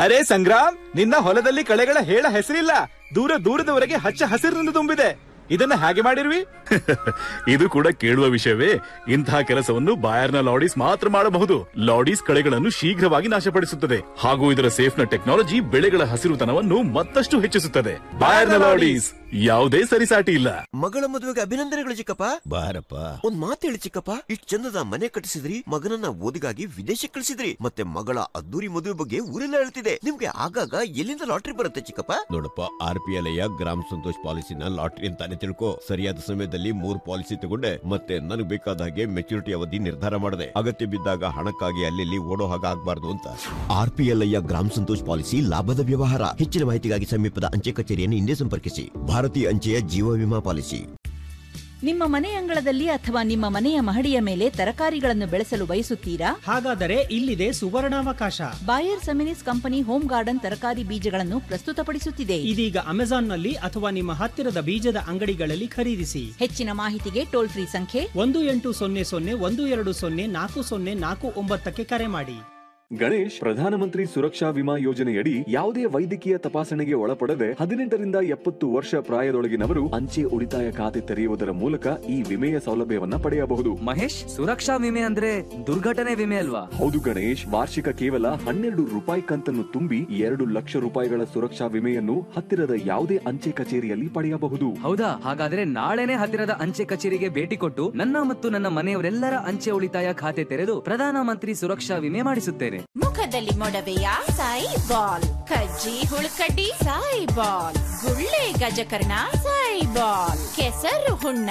ಅರೆ ಸಂಗ್ರಾಮ್ ನಿನ್ನ ಹೊಲದಲ್ಲಿ ಕಳೆಗಳ ಹೇಳ ಹೆಸರಿಲ್ಲ ದೂರ ದೂರದವರೆಗೆ ಹಚ್ಚ ಹಸಿರಿನಿಂದ ತುಂಬಿದೆ ಇದನ್ನ ಹೇಗೆ ಮಾಡಿರ್ವಿ ಇದು ಕೂಡ ಕೇಳುವ ವಿಷಯವೇ ಇಂತಹ ಕೆಲಸವನ್ನು ಬಾಯರ್ನ ಲಾಡೀಸ್ ಮಾತ್ರ ಮಾಡಬಹುದು ಲಾಡೀಸ್ ಕಳೆಗಳನ್ನು ಶೀಘ್ರವಾಗಿ ನಾಶಪಡಿಸುತ್ತದೆ ಹಾಗೂ ಇದರ ಸೇಫ್ನ ಟೆಕ್ನಾಲಜಿ ಬೆಳೆಗಳ ಹಸಿರುತನವನ್ನು ಮತ್ತಷ್ಟು ಹೆಚ್ಚಿಸುತ್ತದೆ ಬಾಯರ್ನ ಲಾಡೀಸ್ ಯಾವುದೇ ಸರಿಸಾಟಿ ಇಲ್ಲ ಮಗಳ ಮದುವೆಗೆ ಅಭಿನಂದನೆಗಳು ಚಿಕ್ಕಪ್ಪ ಬಾರಪ್ಪ ಒಂದ್ ಮಾತು ಹೇಳಿ ಚಿಕ್ಕಪ್ಪ ಇಷ್ಟ್ ಚಂದದ ಮನೆ ಕಟ್ಟಿಸಿದ್ರಿ ಮಗನನ್ನ ಓದಿಗಾಗಿ ವಿದೇಶಕ್ಕೆ ಕಳಿಸಿದ್ರಿ ಮತ್ತೆ ಮಗಳ ಅದ್ದೂರಿ ಮದುವೆ ಬಗ್ಗೆ ಊರೆಲ್ಲ ಹೇಳ್ತಿದೆ ನಿಮ್ಗೆ ಆಗಾಗ ಎಲ್ಲಿಂದ ಲಾಟ್ರಿ ಬರುತ್ತೆ ಚಿಕ್ಕಪ್ಪ ನೋಡಪ್ಪ ಆರ್ ಪಿ ಎಲ್ ಗ್ರಾಮ ಸಂತೋಷ್ ಪಾಲಿಸಿನ ಲಾಟ್ರಿ ಅಂತಾನೆ ತಿಳ್ಕೊ ಸರಿಯಾದ ಸಮಯದಲ್ಲಿ ಮೂರ್ ಪಾಲಿಸಿ ತಗೊಂಡೆ ಮತ್ತೆ ನನಗೆ ಬೇಕಾದ ಹಾಗೆ ಮೆಚುರಿಟಿ ಅವಧಿ ನಿರ್ಧಾರ ಮಾಡಿದೆ ಅಗತ್ಯ ಬಿದ್ದಾಗ ಹಣಕ್ಕಾಗಿ ಅಲ್ಲಿ ಓಡೋ ಹಾಗೆ ಆಗ್ಬಾರ್ದು ಅಂತ ಆರ್ ಪಿ ಎಲ್ ಗ್ರಾಮ ಸಂತೋಷ್ ಪಾಲಿಸಿ ಲಾಭದ ವ್ಯವಹಾರ ಹೆಚ್ಚಿನ ಮಾಹಿತಿಗಾಗಿ ಸಮೀಪದ ಅಂಚೆ ಕಚೇರಿಯನ್ನು ಹಿಂದೆ ಸಂಪರ್ಕಿಸಿ ಭಾರತೀಯ ಅಂಚೆಯ ಜೀವ ವಿಮಾ ಪಾಲಿಸಿ ನಿಮ್ಮ ಮನೆ ಅಂಗಳದಲ್ಲಿ ಅಥವಾ ನಿಮ್ಮ ಮನೆಯ ಮಹಡಿಯ ಮೇಲೆ ತರಕಾರಿಗಳನ್ನು ಬೆಳೆಸಲು ಬಯಸುತ್ತೀರಾ ಹಾಗಾದರೆ ಇಲ್ಲಿದೆ ಸುವರ್ಣಾವಕಾಶ Bayer Seminis company home garden ತರಕಾರಿ ಬೀಜಗಳನ್ನು ಪ್ರಸ್ತುತಪಡಿಸುತ್ತಿದೆ ಇದೀಗ ಅಮೆಜಾನ್ನಲ್ಲಿ ಅಥವಾ ನಿಮ್ಮ ಹತ್ತಿರದ ಬೀಜದ ಅಂಗಡಿಗಳಲ್ಲಿ ಖರೀದಿಸಿ ಹೆಚ್ಚಿನ ಮಾಹಿತಿಗೆ ಟೋಲ್ ಫ್ರೀ ಸಂಖ್ಯೆ ಒಂದು ಎಂಟು ಸೊನ್ನೆ ಸೊನ್ನೆ ಒಂದು ಎರಡು ಸೊನ್ನೆ ನಾಲ್ಕು ಸೊನ್ನೆ ನಾಲ್ಕು ಒಂಬತ್ತಕ್ಕೆ ಕರೆ ಮಾಡಿ ಗಣೇಶ್ ಪ್ರಧಾನಮಂತ್ರಿ ಸುರಕ್ಷಾ ವಿಮಾ ಯೋಜನೆಯಡಿ ಯಾವುದೇ ವೈದ್ಯಕೀಯ ತಪಾಸಣೆಗೆ ಒಳಪಡದೆ ಹದಿನೆಂಟರಿಂದ ಎಪ್ಪತ್ತು ವರ್ಷ ಪ್ರಾಯದೊಳಗಿನವರು ಅಂಚೆ ಉಳಿತಾಯ ಖಾತೆ ತೆರೆಯುವುದರ ಮೂಲಕ ಈ ವಿಮೆಯ ಸೌಲಭ್ಯವನ್ನ ಪಡೆಯಬಹುದು ಮಹೇಶ್ ಸುರಕ್ಷಾ ವಿಮೆ ಅಂದ್ರೆ ದುರ್ಘಟನೆ ವಿಮೆ ಅಲ್ವಾ ಹೌದು ಗಣೇಶ್ ವಾರ್ಷಿಕ ಕೇವಲ ಹನ್ನೆರಡು ರೂಪಾಯಿ ಕಂತನ್ನು ತುಂಬಿ ಎರಡು ಲಕ್ಷ ರೂಪಾಯಿಗಳ ಸುರಕ್ಷಾ ವಿಮೆಯನ್ನು ಹತ್ತಿರದ ಯಾವುದೇ ಅಂಚೆ ಕಚೇರಿಯಲ್ಲಿ ಪಡೆಯಬಹುದು ಹೌದಾ ಹಾಗಾದ್ರೆ ನಾಳೆನೆ ಹತ್ತಿರದ ಅಂಚೆ ಕಚೇರಿಗೆ ಭೇಟಿ ಕೊಟ್ಟು ನನ್ನ ಮತ್ತು ನನ್ನ ಮನೆಯವರೆಲ್ಲರ ಅಂಚೆ ಉಳಿತಾಯ ಖಾತೆ ತೆರೆದು ಪ್ರಧಾನಮಂತ್ರಿ ಸುರಕ್ಷಾ ವಿಮೆ ಮಾಡಿಸುತ್ತೇನೆ ಮುಖದಲ್ಲಿ ಮೊಡವೆಯ ಸಾಯಿ ಬಾಲ್ ಕಜ್ಜಿ ಹುಳುಕಡ್ಡಿ ಸಾಯಿ ಬಾಲ್ ಗುಳ್ಳೆ ಗಜಕರ್ಣ ಸಾಯಿ ಬಾಲ್ ಕೆಸರು ಹುಣ್ಣ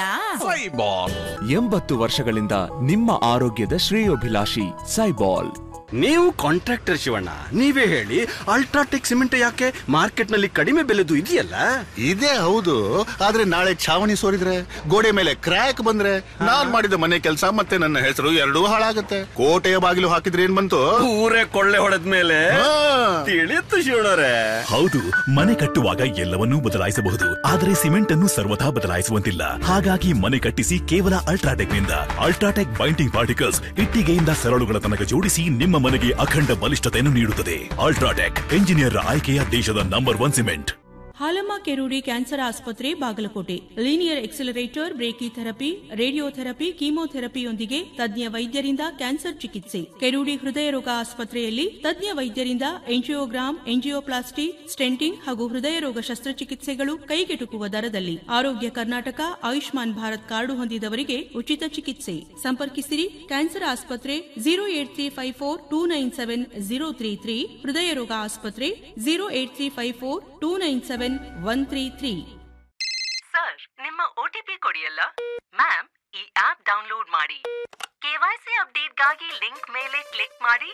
ಎಂಬತ್ತು ವರ್ಷಗಳಿಂದ ನಿಮ್ಮ ಆರೋಗ್ಯದ ಶ್ರೇಯೋಭಿಲಾಷಿ ಸೈಬಾಲ್ ನೀವು ಕಾಂಟ್ರಾಕ್ಟರ್ ಶಿವಣ್ಣ ನೀವೇ ಹೇಳಿ ಅಲ್ಟ್ರಾಟೆಕ್ ಸಿಮೆಂಟ್ ಯಾಕೆ ಮಾರ್ಕೆಟ್ ನಲ್ಲಿ ಕಡಿಮೆ ಬೆಲೆದು ಇದೆಯಲ್ಲ ಇದೇ ಹೌದು ಆದ್ರೆ ನಾಳೆ ಛಾವಣಿ ಸೋರಿದ್ರೆ ಗೋಡೆ ಮೇಲೆ ಕ್ರ್ಯಾಕ್ ಬಂದ್ರೆ ನಾನ್ ಮಾಡಿದ ಮನೆ ಕೆಲಸ ಮತ್ತೆ ನನ್ನ ಹೆಸರು ಎರಡೂ ಹಾಳಾಗತ್ತೆ ಕೋಟೆಯ ಬಾಗಿಲು ಹಾಕಿದ್ರೆ ಏನ್ ಬಂತು ಊರೇ ಕೊಳ್ಳೆ ಹೊಡೆದ ಮೇಲೆ ತಿಳಿಯುತ್ತು ಶಿವಣ್ಣರೇ ಹೌದು ಮನೆ ಕಟ್ಟುವಾಗ ಎಲ್ಲವನ್ನೂ ಬದಲಾಯಿಸಬಹುದು ಆದರೆ ಸಿಮೆಂಟ್ ಅನ್ನು ಸರ್ವಥಾ ಬದಲಾಯಿಸುವಂತಿಲ್ಲ ಹಾಗಾಗಿ ಮನೆ ಕಟ್ಟಿಸಿ ಕೇವಲ ಅಲ್ಟ್ರಾಟೆಕ್ ನಿಂದ ಅಲ್ಟ್ರಾಟೆಕ್ ಬೈಂಡಿಂಗ್ ಪಾರ್ಟಿಕಲ್ಸ್ ಇಟ್ಟಿಗೆಯಿಂದ ಸರಳುಗಳ ತನಕ ಜೋಡಿಸಿ ನಿಮ್ಮ ಮನೆಗೆ ಅಖಂಡ ಬಲಿಷ್ಠತೆಯನ್ನು ನೀಡುತ್ತದೆ ಅಲ್ಟ್ರಾಟೆಕ್ ಎಂಜಿನಿಯರ್ ಆಯ್ಕೆಯ ದೇಶದ number one cement Halamma Kerudi cancer ಆಸ್ಪತ್ರೆ Bagalkote linear accelerator brachytherapy radiotherapy ಕೀಮೋಥೆರಪಿಯೊಂದಿಗೆ ತಜ್ಞ ವೈದ್ಯರಿಂದ ಕ್ಯಾನ್ಸರ್ ಚಿಕಿತ್ಸೆ ಕೆರೂಡಿ ಹೃದಯ ರೋಗ ಆಸ್ಪತ್ರೆಯಲ್ಲಿ ತಜ್ಞ ವೈದ್ಯರಿಂದ ಎಂಜಿಯೋಗ್ರಾಮ್ ಎಂಜಿಯೋಪ್ಲಾಸ್ಟಿ ಸ್ಟೆಂಟಿಂಗ್ ಹಾಗೂ ಹೃದಯ ರೋಗ ಶಸ್ತ್ರಚಿಕಿತ್ಸೆಗಳು ಕೈಗೆಟುಕುವ ದರದಲ್ಲಿ ಆರೋಗ್ಯ ಕರ್ನಾಟಕ ಆಯುಷ್ಮಾನ್ ಭಾರತ್ ಕಾರ್ಡು ಹೊಂದಿದವರಿಗೆ ಉಚಿತ ಚಿಕಿತ್ಸೆ ಸಂಪರ್ಕಿಸಿರಿ ಕ್ಯಾನ್ಸರ್ ಆಸ್ಪತ್ರೆ zero eight three five four two nine seven zero three three ಹೃದಯ ರೋಗ ಆಸ್ಪತ್ರೆ zero eight three five four two nine seven one three three sir ನಿಮ್ಮ ಒಟಿಪಿ ಕೊಡಿಯಲ್ಲ ಮ್ಯಾಮ್ ಈ ಆಪ್ ಡೌನ್ಲೋಡ್ ಮಾಡಿ ಕೆವೈಸಿ ಅಪ್ಡೇಟ್ಗಾಗಿ ಲಿಂಕ್ ಮೇಲೆ ಕ್ಲಿಕ್ ಮಾಡಿ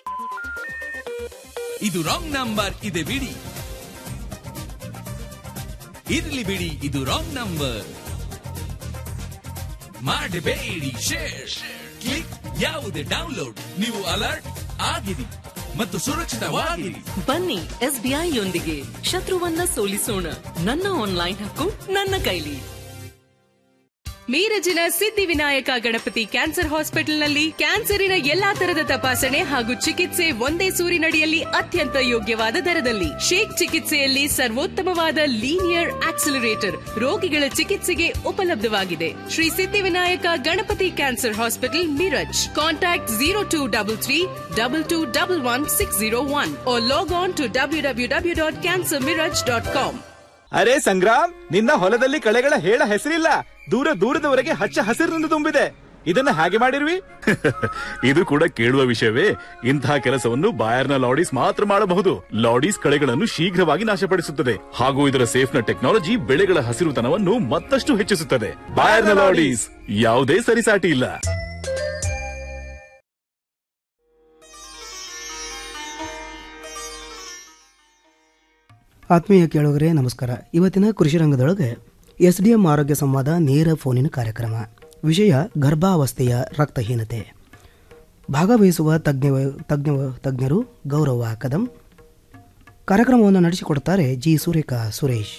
ಇದು ರಾಂಗ್ ನಂಬರ್ ಇದೆ ಬಿಡಿ ಇರ್ಲಿ ಬಿಡಿ ಇದು ರಾಂಗ್ ನಂಬರ್ ಮಾಡಬೇಡಿ ಶೇರ್ ಕ್ಲಿಕ್ ಯಾವುದೇ ಡೌನ್ಲೋಡ್ ನೀವು ಅಲರ್ಟ್ ಆಗಿರಿ ಮತ್ತು ಸುರಕ್ಷಿತವಾಗಿರಿ ಬನ್ನಿ ಎಸ್ಬಿಐ ಯೊಂದಿಗೆ ಶತ್ರುವನ್ನ ಸೋಲಿಸೋಣ ನನ್ನ ಆನ್ಲೈನ್ ಹಕ್ಕು ನನ್ನ ಕೈಲಿ ಮೀರಜಿನ ಸಿದ್ಧಿವಿನಾಯಕ ಗಣಪತಿ ಕ್ಯಾನ್ಸರ್ ಹಾಸ್ಪಿಟಲ್ನಲ್ಲಿ ಕ್ಯಾನ್ಸರಿನ ಎಲ್ಲಾ ತರದ ತಪಾಸಣೆ ಹಾಗೂ ಚಿಕಿತ್ಸೆ ಒಂದೇ ಸೂರಿನಡಿಯಲ್ಲಿ ಅತ್ಯಂತ ಯೋಗ್ಯವಾದ ದರದಲ್ಲಿ ಶೇಕ್ ಚಿಕಿತ್ಸೆಯಲ್ಲಿ ಸರ್ವೋತ್ತಮವಾದ ಲೀನಿಯರ್ ಆಕ್ಸಿಲರೇಟರ್ ರೋಗಿಗಳ ಚಿಕಿತ್ಸೆಗೆ ಉಪಲಬ್ಧವಾಗಿದೆ Shri Siddhivinayak Ganapati cancer hospital Miraj contact zero two double three double two double one six zero one log on to W W W dot cancer Miraj dot com ಅರೆ ಸಂಗ್ರಾಮ್ ನಿನ್ನ ಹೊಲದಲ್ಲಿ ಕಳೆಗಳ ಹೇಳ ಹೆಸರಿಲ್ಲ ದೂರ ದೂರದವರೆಗೆ ಹಚ್ಚ ಹಸಿರಿನಿಂದ ತುಂಬಿದೆ ಇದನ್ನ ಹಾಗೆ ಮಾಡಿರ್ವಿ ಇದು ಕೂಡ ಕೇಳುವ ವಿಷಯವೇ ಇಂತಹ ಕೆಲಸವನ್ನು ಬಾಯರ್ನ ಲಾಡೀಸ್ ಮಾತ್ರ ಮಾಡಬಹುದು ಲಾಡೀಸ್ ಕಳೆಗಳನ್ನು ಶೀಘ್ರವಾಗಿ ನಾಶಪಡಿಸುತ್ತದೆ ಹಾಗೂ ಇದರ ಸೇಫ್ನ ಟೆಕ್ನಾಲಜಿ ಬೆಳೆಗಳ ಹಸಿರುತನವನ್ನು ಮತ್ತಷ್ಟು ಹೆಚ್ಚಿಸುತ್ತದೆ ಬಾಯರ್ನ ಲಾಡೀಸ್ ಯಾವುದೇ ಸರಿಸಾಟಿ ಇಲ್ಲ ಆತ್ಮೀಯ ಕೇಳುಗರೆ ನಮಸ್ಕಾರ ಇವತ್ತಿನ ಕೃಷಿ ರಂಗದೊಳಗೆ ಎಸ್ ಡಿ ಎಂ ಆರೋಗ್ಯ ಸಂವಾದ ನೇರ ಫೋನಿನ ಕಾರ್ಯಕ್ರಮ ವಿಷಯ ಗರ್ಭಾವಸ್ಥೆಯ ರಕ್ತಹೀನತೆ ಭಾಗವಹಿಸುವ ತಜ್ಞ ತಜ್ಞ ತಜ್ಞರು ಗೌರವ ಕದಂ ಕಾರ್ಯಕ್ರಮವನ್ನು ನಡೆಸಿಕೊಡುತ್ತಾರೆ ಜಿ ಸುರೇಖಾ ಸುರೇಶ್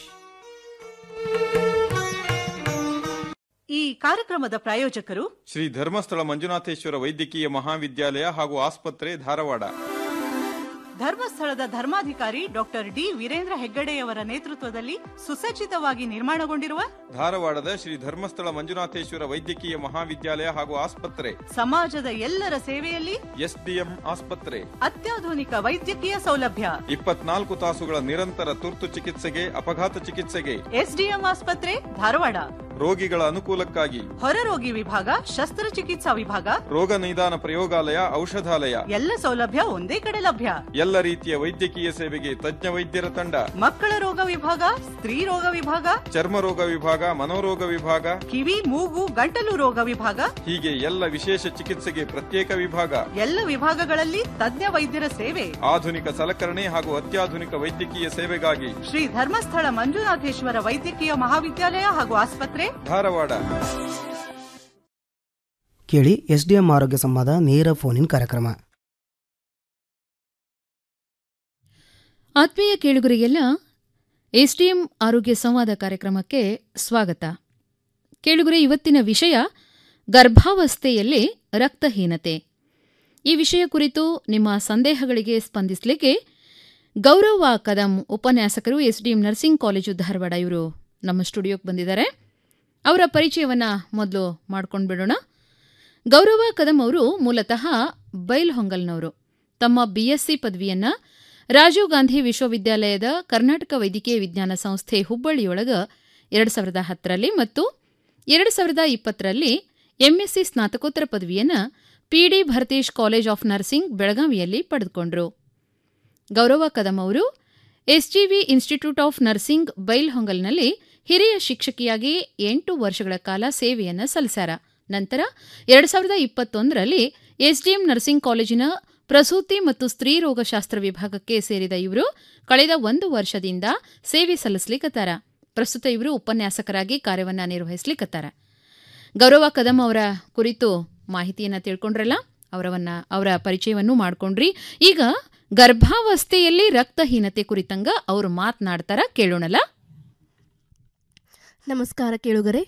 ಈ ಕಾರ್ಯಕ್ರಮದ ಪ್ರಾಯೋಜಕರು ಶ್ರೀ ಧರ್ಮಸ್ಥಳ ಮಂಜುನಾಥೇಶ್ವರ ವೈದ್ಯಕೀಯ ಮಹಾವಿದ್ಯಾಲಯ ಹಾಗೂ ಆಸ್ಪತ್ರೆ ಧಾರವಾಡ ಧರ್ಮಸ್ಥಳದ ಧರ್ಮಾಧಿಕಾರಿ ಡಾಕ್ಟರ್ ಡಿ ವೀರೇಂದ್ರ ಹೆಗ್ಗಡೆಯವರ ನೇತೃತ್ವದಲ್ಲಿ ಸುಸಜ್ಜಿತವಾಗಿ ನಿರ್ಮಾಣಗೊಂಡಿರುವ ಧಾರವಾಡದ ಶ್ರೀ ಧರ್ಮಸ್ಥಳ ಮಂಜುನಾಥೇಶ್ವರ ವೈದ್ಯಕೀಯ ಮಹಾವಿದ್ಯಾಲಯ ಹಾಗೂ ಆಸ್ಪತ್ರೆ ಸಮಾಜದ ಎಲ್ಲರ ಸೇವೆಯಲ್ಲಿ ಎಸ್ಡಿಎಂ ಆಸ್ಪತ್ರೆ ಅತ್ಯಾಧುನಿಕ ವೈದ್ಯಕೀಯ ಸೌಲಭ್ಯ ಇಪ್ಪತ್ನಾಲ್ಕು ತಾಸುಗಳ ನಿರಂತರ ತುರ್ತು ಚಿಕಿತ್ಸೆಗೆ ಅಪಘಾತ ಚಿಕಿತ್ಸೆಗೆ ಎಸ್ಡಿಎಂ ಆಸ್ಪತ್ರೆ ಧಾರವಾಡ ರೋಗಿಗಳ ಅನುಕೂಲಕ್ಕಾಗಿ ಹೊರರೋಗಿ ವಿಭಾಗ ಶಸ್ತ್ರಚಿಕಿತ್ಸಾ ವಿಭಾಗ ರೋಗ ನಿದಾನ ಪ್ರಯೋಗಾಲಯ ಔಷಧಾಲಯ ಎಲ್ಲ ಸೌಲಭ್ಯ ಒಂದೇ ಕಡೆ ಲಭ್ಯ ಎಲ್ಲ ರೀತಿಯ ವೈದ್ಯಕೀಯ ಸೇವೆಗೆ ತಜ್ಞ ವೈದ್ಯರ ತಂಡ ಮಕ್ಕಳ ರೋಗ ವಿಭಾಗ ಸ್ತ್ರೀ ರೋಗ ವಿಭಾಗ ಚರ್ಮ ರೋಗ ವಿಭಾಗ ಮನೋರೋಗ ವಿಭಾಗ ಕಿವಿ ಮೂಗು ಗಂಟಲು ರೋಗ ವಿಭಾಗ ಹೀಗೆ ಎಲ್ಲ ವಿಶೇಷ ಚಿಕಿತ್ಸೆಗೆ ಪ್ರತ್ಯೇಕ ವಿಭಾಗ ಎಲ್ಲ ವಿಭಾಗಗಳಲ್ಲಿ ತಜ್ಞ ವೈದ್ಯರ ಸೇವೆ ಆಧುನಿಕ ಸಲಕರಣೆ ಹಾಗೂ ಅತ್ಯಾಧುನಿಕ ವೈದ್ಯಕೀಯ ಸೇವೆಗಾಗಿ ಶ್ರೀ ಧರ್ಮಸ್ಥಳ ಮಂಜುನಾಥೇಶ್ವರ ವೈದ್ಯಕೀಯ ಮಹಾವಿದ್ಯಾಲಯ ಹಾಗೂ ಆಸ್ಪತ್ರೆ ಧಾರವಾಡ ಕೇಳಿ ಎಸ್ ಡಿ ಎಂ ಆರೋಗ್ಯ ಸಂವಾದ ನೇರ ಫೋನಿನ್ ಕಾರ್ಯಕ್ರಮ ಆತ್ಮೀಯ ಕೇಳುಗರಿಗೆಲ್ಲ ಎಸ್ಡಿಎಂ ಆರೋಗ್ಯ ಸಂವಾದ ಕಾರ್ಯಕ್ರಮಕ್ಕೆ ಸ್ವಾಗತ ಕೇಳುಗರೆ ಇವತ್ತಿನ ವಿಷಯ ಗರ್ಭಾವಸ್ಥೆಯಲ್ಲಿ ರಕ್ತಹೀನತೆ ಈ ವಿಷಯ ಕುರಿತು ನಿಮ್ಮ ಸಂದೇಹಗಳಿಗೆ ಸ್ಪಂದಿಸಲಿಕ್ಕೆ ಗೌರವ ಕದಂ ಉಪನ್ಯಾಸಕರು ಎಸ್ಡಿಎಂ ನರ್ಸಿಂಗ್ ಕಾಲೇಜು ಧಾರವಾಡ ಇವರು ನಮ್ಮ ಸ್ಟುಡಿಯೋಕ್ಕೆ ಬಂದಿದ್ದಾರೆ ಅವರ ಪರಿಚಯವನ್ನು ಮೊದಲು ಮಾಡ್ಕೊಂಡು ಬಿಡೋಣ ಗೌರವ ಕದಂ ಅವರು ಮೂಲತಃ ಬೈಲ್ಹೊಂಗಲ್ನವರು ತಮ್ಮ ಬಿಎಸ್ಸಿ ಪದವಿಯನ್ನ ರಾಜೀವ್ ಗಾಂಧಿ ವಿಶ್ವವಿದ್ಯಾಲಯದ ಕರ್ನಾಟಕ ವೈದ್ಯಕೀಯ ವಿಜ್ಞಾನ ಸಂಸ್ಥೆ ಹುಬ್ಬಳ್ಳಿಯೊಳಗ ಎರಡು ಸಾವಿರದ ಹತ್ತರಲ್ಲಿ ಮತ್ತು ಎರಡು ಸಾವಿರದ ಇಪ್ಪತ್ತರಲ್ಲಿ ಎಂಎಸ್ಸಿ ಸ್ನಾತಕೋತ್ತರ ಪದವಿಯನ್ನು P D Bharatesh college of nursing ಬೆಳಗಾವಿಯಲ್ಲಿ ಪಡೆದುಕೊಂಡರು ಗೌರವ ಕದಂ ಅವರು ಎಸ್ಜಿವಿ ಇನ್ಸ್ಟಿಟ್ಯೂಟ್ ಆಫ್ ನರ್ಸಿಂಗ್ ಬೈಲ್ಹೊಂಗಲ್ನಲ್ಲಿ ಹಿರಿಯ ಶಿಕ್ಷಕಿಯಾಗಿ ಎಂಟು ವರ್ಷಗಳ ಕಾಲ ಸೇವೆಯನ್ನು ಸಲ್ಲಿಸ್ಯಾರ ನಂತರ ಎರಡು ಸಾವಿರದ ಇಪ್ಪತ್ತೊಂದರಲ್ಲಿ ಎಸ್ಡಿಎಂ ನರ್ಸಿಂಗ್ ಕಾಲೇಜಿನ ಪ್ರಸೂತಿ ಮತ್ತು ಸ್ತ್ರೀ ರೋಗಶಾಸ್ತ್ರ ವಿಭಾಗಕ್ಕೆ ಸೇರಿದ ಇವರು ಕಳೆದ ಒಂದು ವರ್ಷದಿಂದ ಸೇವೆ ಸಲ್ಲಿಸ್ಲಿಕ್ಕತ್ತಾರ ಪ್ರಸ್ತುತ ಇವರು ಉಪನ್ಯಾಸಕರಾಗಿ ಕಾರ್ಯವನ್ನ ನಿರ್ವಹಿಸ್ಲಿಕ್ಕತ್ತಾರ ಗೌರವ ಕದಂ ಅವರ ಕುರಿತು ಮಾಹಿತಿಯನ್ನ ತಿಳ್ಕೊಂಡ್ರಲ್ಲ ಅವರವನ್ನ ಅವರ ಪರಿಚಯವನ್ನು ಮಾಡ್ಕೊಂಡ್ರಿ ಈಗ ಗರ್ಭಾವಸ್ಥೆಯಲ್ಲಿ ರಕ್ತಹೀನತೆ ಕುರಿತಂಗ ಅವರು ಮಾತನಾಡ್ತಾರ ಕೇಳೋಣಲ್ಲ ನಮಸ್ಕಾರ ಕೇಳುಗರೆ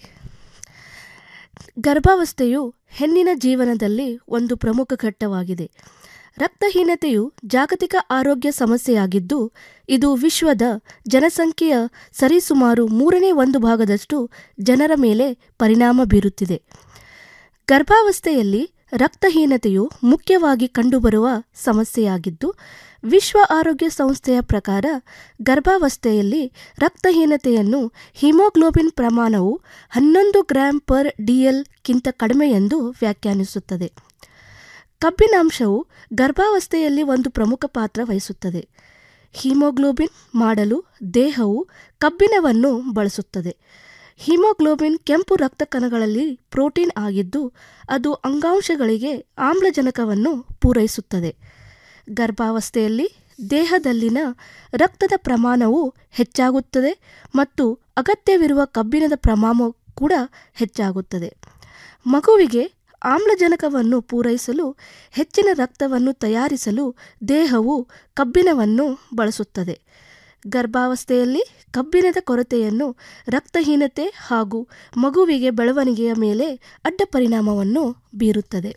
ಗರ್ಭಾವಸ್ಥೆಯು ಹೆಣ್ಣಿನ ಜೀವನದಲ್ಲಿ ಒಂದು ಪ್ರಮುಖ ಘಟ್ಟವಾಗಿದೆ ರಕ್ತಹೀನತೆಯು ಜಾಗತಿಕ ಆರೋಗ್ಯ ಸಮಸ್ಯೆಯಾಗಿದ್ದು ಇದು ವಿಶ್ವದ ಜನಸಂಖ್ಯೆಯ ಸರಿಸುಮಾರು ಮೂರನೇ ಒಂದು ಭಾಗದಷ್ಟು ಜನರ ಮೇಲೆ ಪರಿಣಾಮ ಬೀರುತ್ತಿದೆ ಗರ್ಭಾವಸ್ಥೆಯಲ್ಲಿ ರಕ್ತಹೀನತೆಯು ಮುಖ್ಯವಾಗಿ ಕಂಡುಬರುವ ಸಮಸ್ಯೆಯಾಗಿದ್ದು ವಿಶ್ವ ಆರೋಗ್ಯ ಸಂಸ್ಥೆಯ ಪ್ರಕಾರ ಗರ್ಭಾವಸ್ಥೆಯಲ್ಲಿ ರಕ್ತಹೀನತೆಯನ್ನು ಹಿಮೋಗ್ಲೋಬಿನ್ ಪ್ರಮಾಣವು ಹನ್ನೊಂದು ಗ್ರಾಂ ಪರ್ ಡಿಎಲ್ಗಿಂತ ಕಡಿಮೆ ಎಂದು ವ್ಯಾಖ್ಯಾನಿಸುತ್ತದೆ ಕಬ್ಬಿನಾಂಶವು ಗರ್ಭಾವಸ್ಥೆಯಲ್ಲಿ ಒಂದು ಪ್ರಮುಖ ಪಾತ್ರ ವಹಿಸುತ್ತದೆ ಹಿಮೋಗ್ಲೋಬಿನ್ ಮಾಡಲು ದೇಹವು ಕಬ್ಬಿಣವನ್ನು ಬಳಸುತ್ತದೆ ಹಿಮೋಗ್ಲೋಬಿನ್ ಕೆಂಪು ರಕ್ತ ಕಣಗಳಲ್ಲಿ ಪ್ರೋಟೀನ್ ಆಗಿದ್ದು ಅದು ಅಂಗಾಂಶಗಳಿಗೆ ಆಮ್ಲಜನಕವನ್ನು ಪೂರೈಸುತ್ತದೆ ಗರ್ಭಾವಸ್ಥೆಯಲ್ಲಿ ದೇಹದಲ್ಲಿನ ರಕ್ತದ ಪ್ರಮಾಣವು ಹೆಚ್ಚಾಗುತ್ತದೆ ಮತ್ತು ಅಗತ್ಯವಿರುವ ಕಬ್ಬಿಣದ ಪ್ರಮಾಣ ಕೂಡ ಹೆಚ್ಚಾಗುತ್ತದೆ ಮಗುವಿಗೆ ಆಮ್ಲಜನಕವನ್ನು ಪೂರೈಸಲು ಹೆಚ್ಚಿನ ರಕ್ತವನ್ನು ತಯಾರಿಸಲು ದೇಹವು ಕಬ್ಬಿಣವನ್ನು ಬಳಸುತ್ತದೆ ಗರ್ಭಾವಸ್ಥೆಯಲ್ಲಿ ಕಬ್ಬಿಣದ ಕೊರತೆಯನ್ನು ರಕ್ತಹೀನತೆ ಹಾಗೂ ಮಗುವಿಗೆ ಬೆಳವಣಿಗೆಯ ಮೇಲೆ ಅಡ್ಡ ಪರಿಣಾಮವನ್ನು ಬೀರುತ್ತದೆ